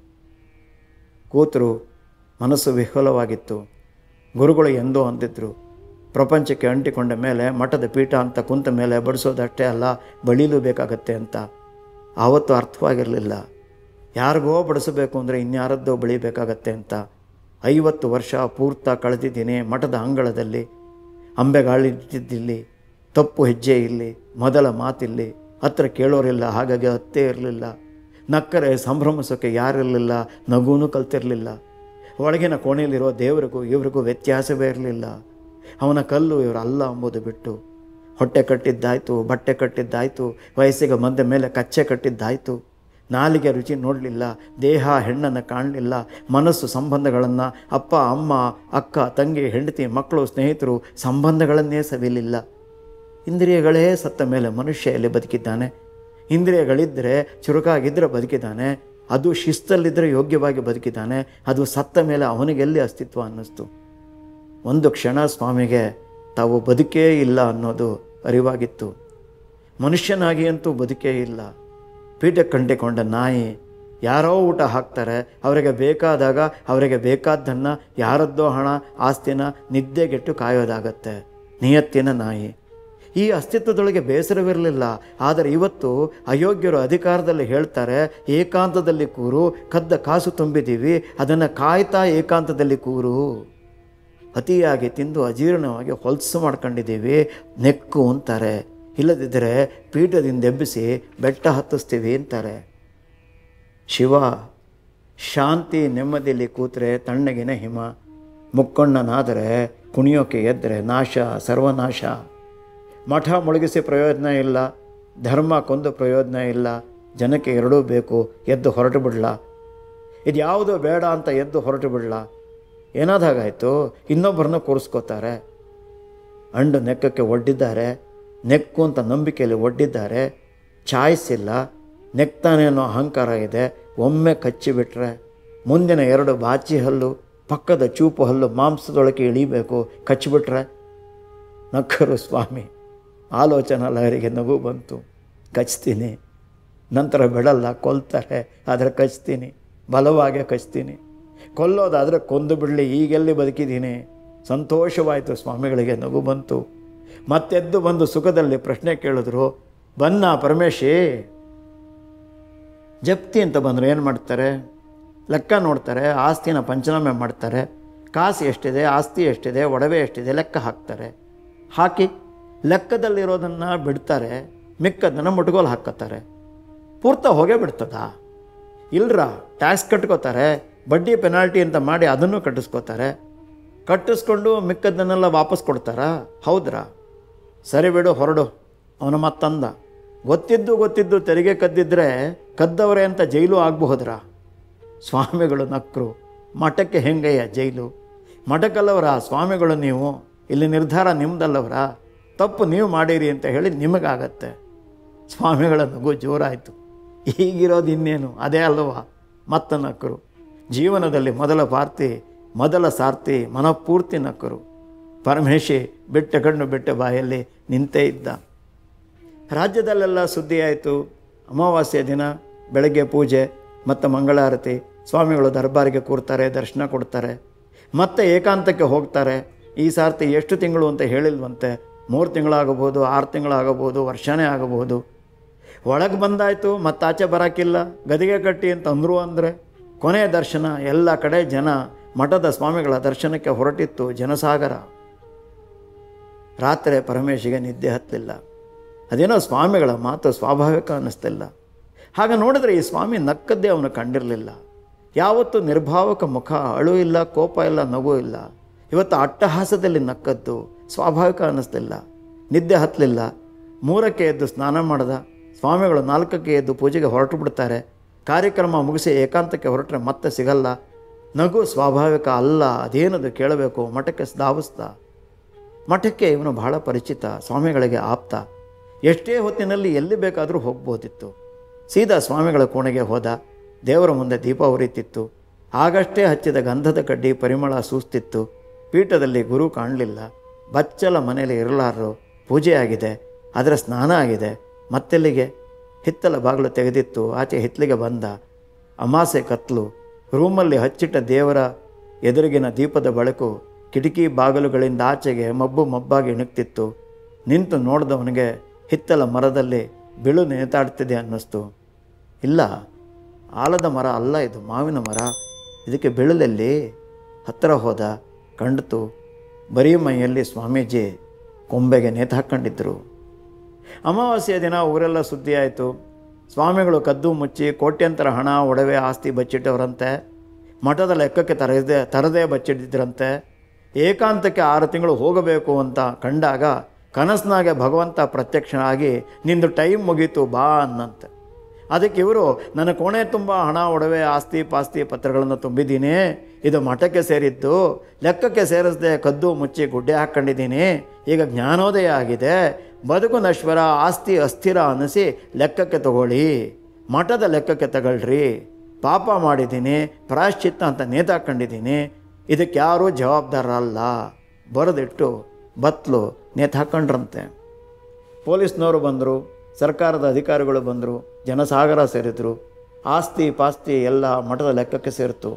ಕೂತರು ಮನಸ್ಸು ವಿಫಲವಾಗಿತ್ತು ಗುರುಗಳು ಎಂದೋ ಅಂದಿದ್ರು ಪ್ರಪಂಚಕ್ಕೆ ಅಂಟಿಕೊಂಡ ಮೇಲೆ ಮಠದ ಪೀಠ ಅಂತ ಕುಂತ ಮೇಲೆ ಬಡಿಸೋದಷ್ಟೇ ಅಲ್ಲ ಬಳಿಲೂ ಬೇಕಾಗತ್ತೆ ಅಂತ ಆವತ್ತು ಅರ್ಥವಾಗಿರಲಿಲ್ಲ ಯಾರಿಗೋ ಬಡಿಸಬೇಕು ಅಂದರೆ ಇನ್ಯಾರದ್ದೋ ಬಳಿಬೇಕಾಗತ್ತೆ ಅಂತ ಐವತ್ತು ವರ್ಷ ಪೂರ್ತ ಕಳೆದಿದ್ದೀನಿ ಮಠದ ಅಂಗಳದಲ್ಲಿ ಅಂಬೆಗಾಳಿದ್ದಿಲ್ಲಿ ತಪ್ಪು ಹೆಜ್ಜೆ ಇಲ್ಲಿ ಮೊದಲ ಮಾತಿಲ್ಲಿ ಹತ್ರ ಕೇಳೋರಿಲ್ಲ ಹಾಗಾಗಿ ಹತ್ತೇ ಇರಲಿಲ್ಲ ನಕ್ಕರೆ ಸಂಭ್ರಮಿಸೋಕ್ಕೆ ಯಾರಿರಲಿಲ್ಲ ನಗುನೂ ಕಲ್ತಿರಲಿಲ್ಲ ಒಳಗಿನ ಕೋಣೆಯಲ್ಲಿರೋ ದೇವರಿಗೂ ಇವರಿಗೂ ವ್ಯತ್ಯಾಸವೇ ಇರಲಿಲ್ಲ ಅವನ ಕಲ್ಲು ಇವರು ಅಲ್ಲ ಎಂಬುದು ಬಿಟ್ಟು ಹೊಟ್ಟೆ ಕಟ್ಟಿದ್ದಾಯಿತು ಬಟ್ಟೆ ಕಟ್ಟಿದ್ದಾಯಿತು ವಯಸ್ಸಿಗೆ ಬಂದ ಮೇಲೆ ಕಚ್ಚೆ ಕಟ್ಟಿದ್ದಾಯಿತು ನಾಲಿಗೆ ರುಚಿ ನೋಡಲಿಲ್ಲ ದೇಹ ಹೆಣ್ಣನ್ನು ಕಾಣಲಿಲ್ಲ ಮನಸ್ಸು ಸಂಬಂಧಗಳನ್ನು ಅಪ್ಪ ಅಮ್ಮ ಅಕ್ಕ ತಂಗಿ ಹೆಂಡತಿ ಮಕ್ಕಳು ಸ್ನೇಹಿತರು ಸಂಬಂಧಗಳನ್ನೇ ಸವಿಲಿಲ್ಲ ಇಂದ್ರಿಯಗಳೇ ಸತ್ತ ಮೇಲೆ ಮನುಷ್ಯ ಎಲ್ಲಿ ಬದುಕಿದ್ದಾನೆ ಇಂದ್ರಿಯಗಳಿದ್ದರೆ ಚುರುಕಾಗಿದ್ದರೆ ಬದುಕಿದ್ದಾನೆ ಅದು ಶಿಸ್ತಲ್ಲಿದ್ದರೆ ಯೋಗ್ಯವಾಗಿ ಬದುಕಿದ್ದಾನೆ ಅದು ಸತ್ತ ಮೇಲೆ ಅವನಿಗೆಲ್ಲಿ ಅಸ್ತಿತ್ವ ಅನ್ನಿಸ್ತು ಒಂದು ಕ್ಷಣ ಸ್ವಾಮಿಗೆ ತಾವು ಬದುಕೇ ಇಲ್ಲ ಅನ್ನೋದು ಅರಿವಾಗಿತ್ತು ಮನುಷ್ಯನಾಗಿ ಅಂತೂ ಬದುಕೇ ಇಲ್ಲ ಪೀಠ ಕಂಡಿಕೊಂಡ ನಾಯಿ ಯಾರೋ ಊಟ ಹಾಕ್ತಾರೆ ಅವರಿಗೆ ಬೇಕಾದಾಗ ಅವರಿಗೆ ಬೇಕಾದ್ದನ್ನು ಯಾರದ್ದೋ ಹಣ ಆಸ್ತಿನ ನಿದ್ದೆಗೆಟ್ಟು ಕಾಯೋದಾಗತ್ತೆ ನಿಯತ್ತಿನ ನಾಯಿ ಈ ಅಸ್ತಿತ್ವದೊಳಗೆ ಬೇಸರವಿರಲಿಲ್ಲ ಆದರೆ ಇವತ್ತು ಅಯೋಗ್ಯರು ಅಧಿಕಾರದಲ್ಲಿ ಹೇಳ್ತಾರೆ ಏಕಾಂತದಲ್ಲಿ ಕೂರು ಕದ್ದ ಕಾಸು ತುಂಬಿದ್ದೀವಿ ಅದನ್ನು ಕಾಯ್ತಾ ಏಕಾಂತದಲ್ಲಿ ಕೂರು ಅತಿಯಾಗಿ ತಿಂದು ಅಜೀರ್ಣವಾಗಿ ಹೊಲಸು ಮಾಡ್ಕೊಂಡಿದ್ದೀವಿ ನೆಕ್ಕು ಅಂತಾರೆ ಇಲ್ಲದಿದ್ದರೆ ಪೀಠದಿಂದ ಎಬ್ಬಿಸಿ ಬೆಟ್ಟ ಹತ್ತಿಸ್ತೀವಿ ಅಂತಾರೆ ಶಿವ ಶಾಂತಿ ನೆಮ್ಮದಿಯಲ್ಲಿ ಕೂತ್ರೆ ತಣ್ಣಗಿನ ಹಿಮ ಮುಕ್ಕೊಂಡನಾದರೆ ಕುಣಿಯೋಕೆ ಎದ್ದರೆ ನಾಶ ಸರ್ವನಾಶ ಮಠ ಮುಳುಗಿಸಿ ಪ್ರಯೋಜನ ಇಲ್ಲ ಧರ್ಮ ಕೊಂದು ಪ್ರಯೋಜನ ಇಲ್ಲ ಜನಕ್ಕೆ ಎರಡೂ ಬೇಕು ಎದ್ದು ಹೊರಟು ಬಿಡಲ ಇದು ಯಾವುದು ಬೇಡ ಅಂತ ಎದ್ದು ಹೊರಟು ಬಿಡಲ ಏನಾದಾಗಾಯಿತು ಇನ್ನೊಬ್ಬರನ್ನ ಕೂರಿಸ್ಕೋತಾರೆ ಅಂಡು ನೆಕ್ಕಕ್ಕೆ ಒಡ್ಡಿದ್ದಾರೆ ನೆಕ್ಕು ಅಂತ ನಂಬಿಕೆಯಲ್ಲಿ ಒಡ್ಡಿದ್ದಾರೆ ಚಾಯ್ಸ್ ಇಲ್ಲ ನೆಕ್ತಾನೆ ಅನ್ನೋ ಅಹಂಕಾರ ಇದೆ ಒಮ್ಮೆ ಕಚ್ಚಿಬಿಟ್ರೆ ಮುಂದಿನ ಎರಡು ಬಾಚಿ ಹಲ್ಲು ಪಕ್ಕದ ಚೂಪು ಹಲ್ಲು ಮಾಂಸದೊಳಗೆ ಇಳಿಬೇಕು ಕಚ್ಚಿಬಿಟ್ರೆ ನಕ್ಕರು ಸ್ವಾಮಿ ಆಲೋಚನಾ ಲಹರಿಗೆ ನಗು ಬಂತು ಕಚ್ತೀನಿ ನಂತರ ಬಿಡಲ್ಲ ಕೊಲ್ತಾರೆ ಆದರೆ ಕಚ್ತೀನಿ ಬಲವಾಗೇ ಕಚ್ತೀನಿ ಕೊಲ್ಲೋದಾದರೆ ಕೊಂದು ಬಿಡಲಿ ಈಗೆಲ್ಲಿ ಬದುಕಿದ್ದೀನಿ ಸಂತೋಷವಾಯಿತು ಸ್ವಾಮಿಗಳಿಗೆ ನಗು ಬಂತು ಮತ್ತೆದ್ದು ಬಂದು ಸುಖದಲ್ಲಿ ಪ್ರಶ್ನೆ ಕೇಳಿದ್ರು ಬನ್ನ ಪರಮೇಶಿ ಜಪ್ತಿ ಅಂತ ಬಂದರು ಏನು ಮಾಡ್ತಾರೆ ಲೆಕ್ಕ ನೋಡ್ತಾರೆ ಆಸ್ತಿನ ಪಂಚನಾಮೆ ಮಾಡ್ತಾರೆ ಕಾಸು ಎಷ್ಟಿದೆ ಆಸ್ತಿ ಎಷ್ಟಿದೆ ಒಡವೆ ಎಷ್ಟಿದೆ ಲೆಕ್ಕ ಹಾಕ್ತಾರೆ ಹಾಕಿ ಲೆಕ್ಕದಲ್ಲಿರೋದನ್ನು ಬಿಡ್ತಾರೆ ಮಿಕ್ಕದನ್ನು ಮುಟ್ಗೋಲು ಹಾಕ್ಕೋತಾರೆ ಪೂರ್ತ ಹೋಗೇ ಬಿಡ್ತದಾ ಇಲ್ರ ಟ್ಯಾಕ್ಸ್ ಕಟ್ಕೋತಾರೆ ಬಡ್ಡಿ ಪೆನಾಲ್ಟಿ ಅಂತ ಮಾಡಿ ಅದನ್ನು ಕಟ್ಟಿಸ್ಕೋತಾರೆ ಕಟ್ಟಿಸ್ಕೊಂಡು ಮಿಕ್ಕದನ್ನೆಲ್ಲ ವಾಪಸ್ ಕೊಡ್ತಾರಾ ಹೌದ್ರಾ ಸರಿ ಬಿಡು ಹೊರಡು ಅವನು ಮತ್ತಂದ ಗೊತ್ತಿದ್ದು ಗೊತ್ತಿದ್ದು ತೆರಿಗೆ ಕದ್ದಿದ್ರೆ ಕದ್ದವರೇ ಅಂತ ಜೈಲು ಆಗಬಹುದ್ರಾ ಸ್ವಾಮಿಗಳು ನಕ್ಕರು ಮಠಕ್ಕೆ ಹೆಂಗಯ್ಯ ಜೈಲು ಮಠಕ್ಕಲ್ಲವರ ಸ್ವಾಮಿಗಳು ನೀವು ಇಲ್ಲಿ ನಿರ್ಧಾರ ನಿಮ್ದಲ್ಲವರ ತಪ್ಪು ನೀವು ಮಾಡಿರಿ ಅಂತ ಹೇಳಿ ನಿಮಗಾಗತ್ತೆ ಸ್ವಾಮಿಗಳ ನಗು ಜೋರಾಯಿತು ಈಗಿರೋದು ಇನ್ನೇನು ಅದೇ ಅಲ್ಲವಾ ಮತ್ತ ನಕ್ಕರು ಜೀವನದಲ್ಲಿ ಮೊದಲ ಪಾರ್ತಿ ಮೊದಲ ಸಾರ್ತಿ ಮನಪೂರ್ತಿ ನಕ್ಕರು ಪರಮೇಶಿ ಬಿಟ್ಟ ಕಣ್ಣು ಬಿಟ್ಟ ಬಾಯಲ್ಲಿ ನಿಂತೇ ಇದ್ದ ರಾಜ್ಯದಲ್ಲೆಲ್ಲ ಸುದ್ದಿ ಆಯಿತು ಅಮಾವಾಸ್ಯೆ ದಿನ ಬೆಳಗ್ಗೆ ಪೂಜೆ ಮತ್ತು ಮಂಗಳಾರತಿ ಸ್ವಾಮಿಗಳು ದರ್ಬಾರಿಗೆ ಕೂರ್ತಾರೆ ದರ್ಶನ ಕೊಡ್ತಾರೆ ಮತ್ತೆ ಏಕಾಂತಕ್ಕೆ ಹೋಗ್ತಾರೆ ಈ ಸಾರ್ತಿ ಎಷ್ಟು ತಿಂಗಳು ಅಂತ ಹೇಳಿಲ್ವಂತೆ ಮೂರು ತಿಂಗಳಾಗಬಹುದು ಆರು ತಿಂಗಳಾಗಬಹುದು ವರ್ಷನೇ ಆಗಬಹುದು ಒಳಗೆ ಬಂದಾಯಿತು ಮತ್ತೆ ಆಚೆ ಬರೋಕ್ಕಿಲ್ಲ ಗದಿಗೆ ಕಟ್ಟಿ ಅಂತ ಅಂದರು ಅಂದರೆ ಕೊನೆಯ ದರ್ಶನ ಎಲ್ಲ ಕಡೆ ಜನ ಮಠದ ಸ್ವಾಮಿಗಳ ದರ್ಶನಕ್ಕೆ ಹೊರಟಿತ್ತು ಜನಸಾಗರ ರಾತ್ರಿ ಪರಮೇಶಿಗೆ ನಿದ್ದೆ ಹತ್ತಲಿಲ್ಲ ಅದೇನೋ ಸ್ವಾಮಿಗಳ ಮಾತು ಸ್ವಾಭಾವಿಕ ಅನ್ನಿಸ್ತಿಲ್ಲ ಹಾಗೆ ನೋಡಿದ್ರೆ ಈ ಸ್ವಾಮಿ ನಕ್ಕದ್ದೇ ಅವನು ಕಂಡಿರಲಿಲ್ಲ ಯಾವತ್ತೂ ನಿರ್ಭಾವಕ ಮುಖ ಅಳು ಇಲ್ಲ ಕೋಪ ಇಲ್ಲ ನಗು ಇಲ್ಲ ಇವತ್ತು ಅಟ್ಟಹಾಸದಲ್ಲಿ ನಕ್ಕದ್ದು ಸ್ವಾಭಾವಿಕ ಅನ್ನಿಸ್ತಿಲ್ಲ ನಿದ್ದೆ ಹತ್ತಲಿಲ್ಲ ಮೂರಕ್ಕೆ ಎದ್ದು ಸ್ನಾನ ಮಾಡ್ದ ಸ್ವಾಮಿಗಳು ನಾಲ್ಕಕ್ಕೆ ಎದ್ದು ಪೂಜೆಗೆ ಹೊರಟು ಬಿಡ್ತಾರೆ ಕಾರ್ಯಕ್ರಮ ಮುಗಿಸಿ ಏಕಾಂತಕ್ಕೆ ಹೊರಟ್ರೆ ಮತ್ತೆ ಸಿಗಲ್ಲ ನಗು ಸ್ವಾಭಾವಿಕ ಅಲ್ಲ ಅದೇನದು ಕೇಳಬೇಕು ಮಠಕ್ಕೆ ಧಾವಿಸ್ದ ಮಠಕ್ಕೆ ಇವನು ಬಹಳ ಪರಿಚಿತ ಸ್ವಾಮಿಗಳಿಗೆ ಆಪ್ತ ಎಷ್ಟೇ ಹೊತ್ತಿನಲ್ಲಿ ಎಲ್ಲಿ ಬೇಕಾದರೂ ಹೋಗ್ಬೋದಿತ್ತು ಸೀದಾ ಸ್ವಾಮಿಗಳ ಕೋಣೆಗೆ ಹೋದ ದೇವರ ಮುಂದೆ ದೀಪ ಉರಿತಿತ್ತು ಆಗಷ್ಟೇ ಹಚ್ಚಿದ ಗಂಧದ ಕಡ್ಡಿ ಪರಿಮಳ ಸೂಸ್ತಿತ್ತು ಪೀಠದಲ್ಲಿ ಗುರು ಕಾಣಲಿಲ್ಲ ಬಚ್ಚಲ ಮನೆಯಲ್ಲಿ ಇರಲಾರರು ಪೂಜೆ ಆಗಿದೆ ಅದರ ಸ್ನಾನ ಆಗಿದೆ ಮತ್ತೆಲ್ಲಿಗೆ ಹಿತ್ತಲ ಬಾಗಿಲು ತೆಗೆದಿತ್ತು ಆಚೆ ಹಿತ್ತಲಿಗೆ ಬಂದ ಅಮಾಸೆ ಕತ್ಲು ರೂಮಲ್ಲಿ ಹಚ್ಚಿಟ್ಟ ದೇವರ ಎದುರಿಗಿನ ದೀಪದ ಬೆಳಕು ಕಿಟಕಿ ಬಾಗಿಲುಗಳಿಂದ ಆಚೆಗೆ ಮಬ್ಬು ಮಬ್ಬಾಗಿ ಇಣುಕ್ತಿತ್ತು ನಿಂತು ನೋಡಿದವನಿಗೆ ಹಿತ್ತಲ ಮರದಲ್ಲಿ ಬಿಳು ನೇತಾಡ್ತಿದೆ ಅನ್ನಿಸ್ತು ಇಲ್ಲ ಆಲದ ಮರ ಅಲ್ಲ ಇದು ಮಾವಿನ ಮರ ಇದಕ್ಕೆ ಬಿಳಲಲ್ಲಿ ಹತ್ತಿರ ಹೋದ ಕಂಡಿತು ಬರೀ ಮೈಯಲ್ಲಿ ಸ್ವಾಮೀಜಿ ಕೊಂಬೆಗೆ ನೇತು ಹಾಕ್ಕೊಂಡಿದ್ರು ಅಮಾವಾಸ್ಯೆಯ ದಿನ ಊರೆಲ್ಲ ಸುದ್ದಿ ಆಯಿತು ಸ್ವಾಮಿಗಳು ಕದ್ದು ಮುಚ್ಚಿ ಕೋಟ್ಯಂತರ ಹಣ ಒಡವೆ ಆಸ್ತಿ ಬಚ್ಚಿಟ್ಟವರಂತೆ ಮಠದ ಲೆಕ್ಕಕ್ಕೆ ತರದೇ ತರದೇ ಬಚ್ಚಿಟ್ಟಿದ್ರಂತೆ ಏಕಾಂತಕ್ಕೆ ಆರು ತಿಂಗಳು ಹೋಗಬೇಕು ಅಂತ ಕಂಡಾಗ ಕನಸಿನಾಗೆ ಭಗವಂತ ಪ್ರತ್ಯಕ್ಷನಾಗಿ ನಿಂದು ಟೈಮ್ ಮುಗೀತು ಬಾ ಅನ್ನಂತೆ ಅದಕ್ಕೆ ಇವರು ನನ್ನ ಕೋಣೆ ತುಂಬ ಹಣ ಒಡವೆ ಆಸ್ತಿ ಪಾಸ್ತಿ ಪತ್ರಗಳನ್ನು ತುಂಬಿದ್ದೀನಿ ಇದು ಮಠಕ್ಕೆ ಸೇರಿದ್ದು ಲೆಕ್ಕಕ್ಕೆ ಸೇರಿಸದೆ ಕದ್ದು ಮುಚ್ಚಿ ಗುಡ್ಡೆ ಹಾಕ್ಕೊಂಡಿದ್ದೀನಿ ಈಗ ಜ್ಞಾನೋದಯ ಆಗಿದೆ ಬದುಕು ನಶ್ವರ ಆಸ್ತಿ ಅಸ್ಥಿರ ಅನ್ನಿಸಿ ಲೆಕ್ಕಕ್ಕೆ ತಗೊಳ್ಳಿ ಮಠದ ಲೆಕ್ಕಕ್ಕೆ ತಗೊಳ್ರಿ ಪಾಪ ಮಾಡಿದ್ದೀನಿ ಪ್ರಾಶ್ಚಿತ್ತ ಅಂತ ನೇತಾಕೊಂಡಿದ್ದೀನಿ ಇದಕ್ಕೆ ಯಾರೂ ಜವಾಬ್ದಾರರಲ್ಲ ಬರೆದಿಟ್ಟು ಬತ್ಲು ನೇತಾಕೊಂಡ್ರಂತೆ ಪೊಲೀಸ್ನವರು ಬಂದರು ಸರ್ಕಾರದ ಅಧಿಕಾರಿಗಳು ಬಂದರು ಜನಸಾಗರ ಸೇರಿದರು ಆಸ್ತಿ ಪಾಸ್ತಿ ಎಲ್ಲ ಮಠದ ಲೆಕ್ಕಕ್ಕೆ ಸೇರಿತು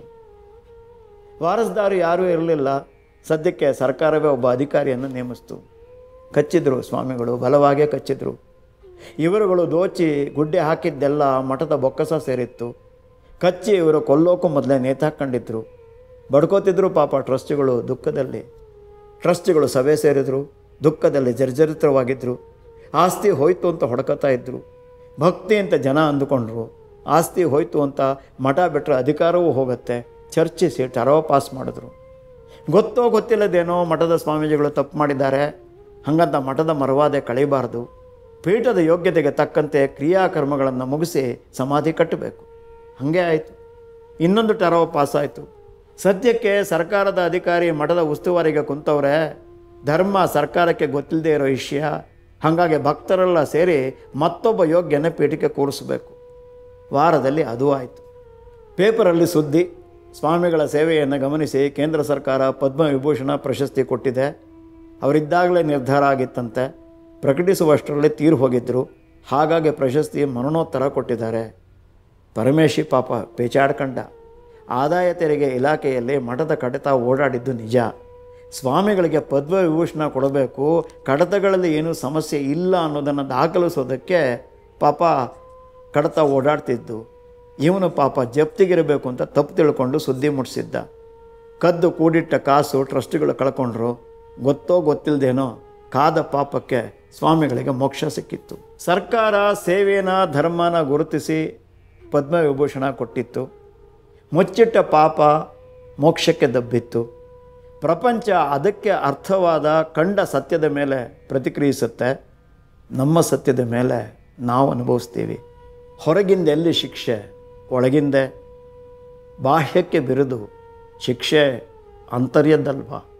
ವಾರಸ್ದಾರು ಯಾರೂ ಇರಲಿಲ್ಲ ಸದ್ಯಕ್ಕೆ ಸರ್ಕಾರವೇ ಒಬ್ಬ ಅಧಿಕಾರಿಯನ್ನು ನೇಮಿಸ್ತು ಕಚ್ಚಿದ್ರು ಸ್ವಾಮಿಗಳು ಬಲವಾಗೇ ಕಚ್ಚಿದ್ರು ಇವರುಗಳು ದೋಚಿ ಗುಡ್ಡೆ ಹಾಕಿದ್ದೆಲ್ಲ ಮಠದ ಬೊಕ್ಕಸ ಸೇರಿತ್ತು ಕಚ್ಚಿ ಇವರು ಕೊಲ್ಲೋಕ್ಕೂ ಮೊದಲೇ ನೇತಾಕೊಂಡಿದ್ರು ಬಡ್ಕೋತಿದ್ರು ಪಾಪ ಟ್ರಸ್ಟಿಗಳು ದುಃಖದಲ್ಲಿ ಟ್ರಸ್ಟಿಗಳು ಸಭೆ ಸೇರಿದ್ರು ದುಃಖದಲ್ಲಿ ಜರ್ಜರಿತವಾಗಿದ್ದರು ಆಸ್ತಿ ಹೋಯ್ತು ಅಂತ ಹೊಡ್ಕೋತಾ ಇದ್ದರು ಭಕ್ತಿ ಅಂತ ಜನ ಅಂದುಕೊಂಡ್ರು ಆಸ್ತಿ ಹೋಯ್ತು ಅಂತ ಮಠ ಬಿಟ್ಟರೆ ಅಧಿಕಾರವೂ ಹೋಗುತ್ತೆ ಚರ್ಚಿಸಿ ಟರವ ಪಾಸ್ ಮಾಡಿದ್ರು ಗೊತ್ತೋ ಗೊತ್ತಿಲ್ಲದೇನೋ ಮಠದ ಸ್ವಾಮೀಜಿಗಳು ತಪ್ಪು ಮಾಡಿದ್ದಾರೆ ಹಾಗಂತ ಮಠದ ಮರವಾದೆ ಕಳೀಬಾರ್ದು ಪೀಠದ ಯೋಗ್ಯತೆಗೆ ತಕ್ಕಂತೆ ಕ್ರಿಯಾಕರ್ಮಗಳನ್ನು ಮುಗಿಸಿ ಸಮಾಧಿ ಕಟ್ಟಬೇಕು ಹಾಗೆ ಆಯಿತು ಇನ್ನೊಂದು ಟರವ ಪಾಸ್ ಆಯಿತು ಸದ್ಯಕ್ಕೆ ಸರ್ಕಾರದ ಅಧಿಕಾರಿ ಮಠದ ಉಸ್ತುವಾರಿಗೆ ಕುಂತವ್ರೆ ಧರ್ಮ ಸರ್ಕಾರಕ್ಕೆ ಗೊತ್ತಿಲ್ಲದೆ ಇರೋ ವಿಷಯ ಹಾಗಾಗಿ ಭಕ್ತರೆಲ್ಲ ಸೇರಿ ಮತ್ತೊಬ್ಬ ಯೋಗ್ಯನ ಪೀಠಕ್ಕೆ ಕೂರಿಸಬೇಕು ವಾರದಲ್ಲಿ ಅದು ಆಯಿತು ಪೇಪರಲ್ಲಿ ಸುದ್ದಿ ಸ್ವಾಮಿಗಳ ಸೇವೆಯನ್ನು ಗಮನಿಸಿ ಕೇಂದ್ರ ಸರ್ಕಾರ ಪದ್ಮವಿಭೂಷಣ ಪ್ರಶಸ್ತಿ ಕೊಟ್ಟಿದೆ ಅವರಿದ್ದಾಗಲೇ ನಿರ್ಧಾರ ಆಗಿತ್ತಂತೆ ಪ್ರಕಟಿಸುವಷ್ಟರಲ್ಲಿ ತೀರು ಹೋಗಿದ್ದರು ಹಾಗಾಗಿ ಪ್ರಶಸ್ತಿ ಮರಣೋತ್ತರ ಕೊಟ್ಟಿದ್ದಾರೆ ಪರಮೇಶಿ ಪಾಪ ಪೇಚಾಡ್ಕಂಡ ಆದಾಯ ತೆರಿಗೆ ಇಲಾಖೆಯಲ್ಲಿ ಮಠದ ಕಡತ ಓಡಾಡಿದ್ದು ನಿಜ ಸ್ವಾಮಿಗಳಿಗೆ ಪದ್ಮವಿಭೂಷಣ ಕೊಡಬೇಕು ಕಡತಗಳಲ್ಲಿ ಏನೂ ಸಮಸ್ಯೆ ಇಲ್ಲ ಅನ್ನೋದನ್ನು ದಾಖಲಿಸೋದಕ್ಕೆ ಪಾಪ ಕಡತ ಓಡಾಡ್ತಿದ್ದು ಇವನು ಪಾಪ ಜಪ್ತಿಗಿರಬೇಕು ಅಂತ ತಪ್ಪು ತಿಳ್ಕೊಂಡು ಸುದ್ದಿ ಮುಟ್ಟಿಸಿದ್ದ ಕದ್ದು ಕೂಡಿಟ್ಟ ಕಾಸು ಟ್ರಸ್ಟಿಗಳು ಕಳ್ಕೊಂಡ್ರು ಗೊತ್ತೋ ಗೊತ್ತಿಲ್ಲದೇನೋ ಕಾದ ಪಾಪಕ್ಕೆ ಸ್ವಾಮಿಗಳಿಗೆ ಮೋಕ್ಷ ಸಿಕ್ಕಿತ್ತು ಸರ್ಕಾರ ಸೇವೆನ ಧರ್ಮನ ಗುರುತಿಸಿ ಪದ್ಮವಿಭೂಷಣ ಕೊಟ್ಟಿತ್ತು ಮುಚ್ಚಿಟ್ಟ ಪಾಪ ಮೋಕ್ಷಕ್ಕೆ ದಬ್ಬಿತ್ತು ಪ್ರಪಂಚ ಅದಕ್ಕೆ ಅರ್ಥವಾದ ಕಂಡ ಸತ್ಯದ ಮೇಲೆ ಪ್ರತಿಕ್ರಿಯಿಸುತ್ತೆ ನಮ್ಮ ಸತ್ಯದ ಮೇಲೆ ನಾವು ಅನುಭವಿಸ್ತೀವಿ ಹೊರಗಿಂದ ಎಲ್ಲಿ ಶಿಕ್ಷೆ ಒಳಗಿಂದೆ ಬಾಹ್ಯಕ್ಕೆ ಬಿರುದು ಶಿಕ್ಷೆ ಅಂತರ್ಯದ್ದಲ್ವಾ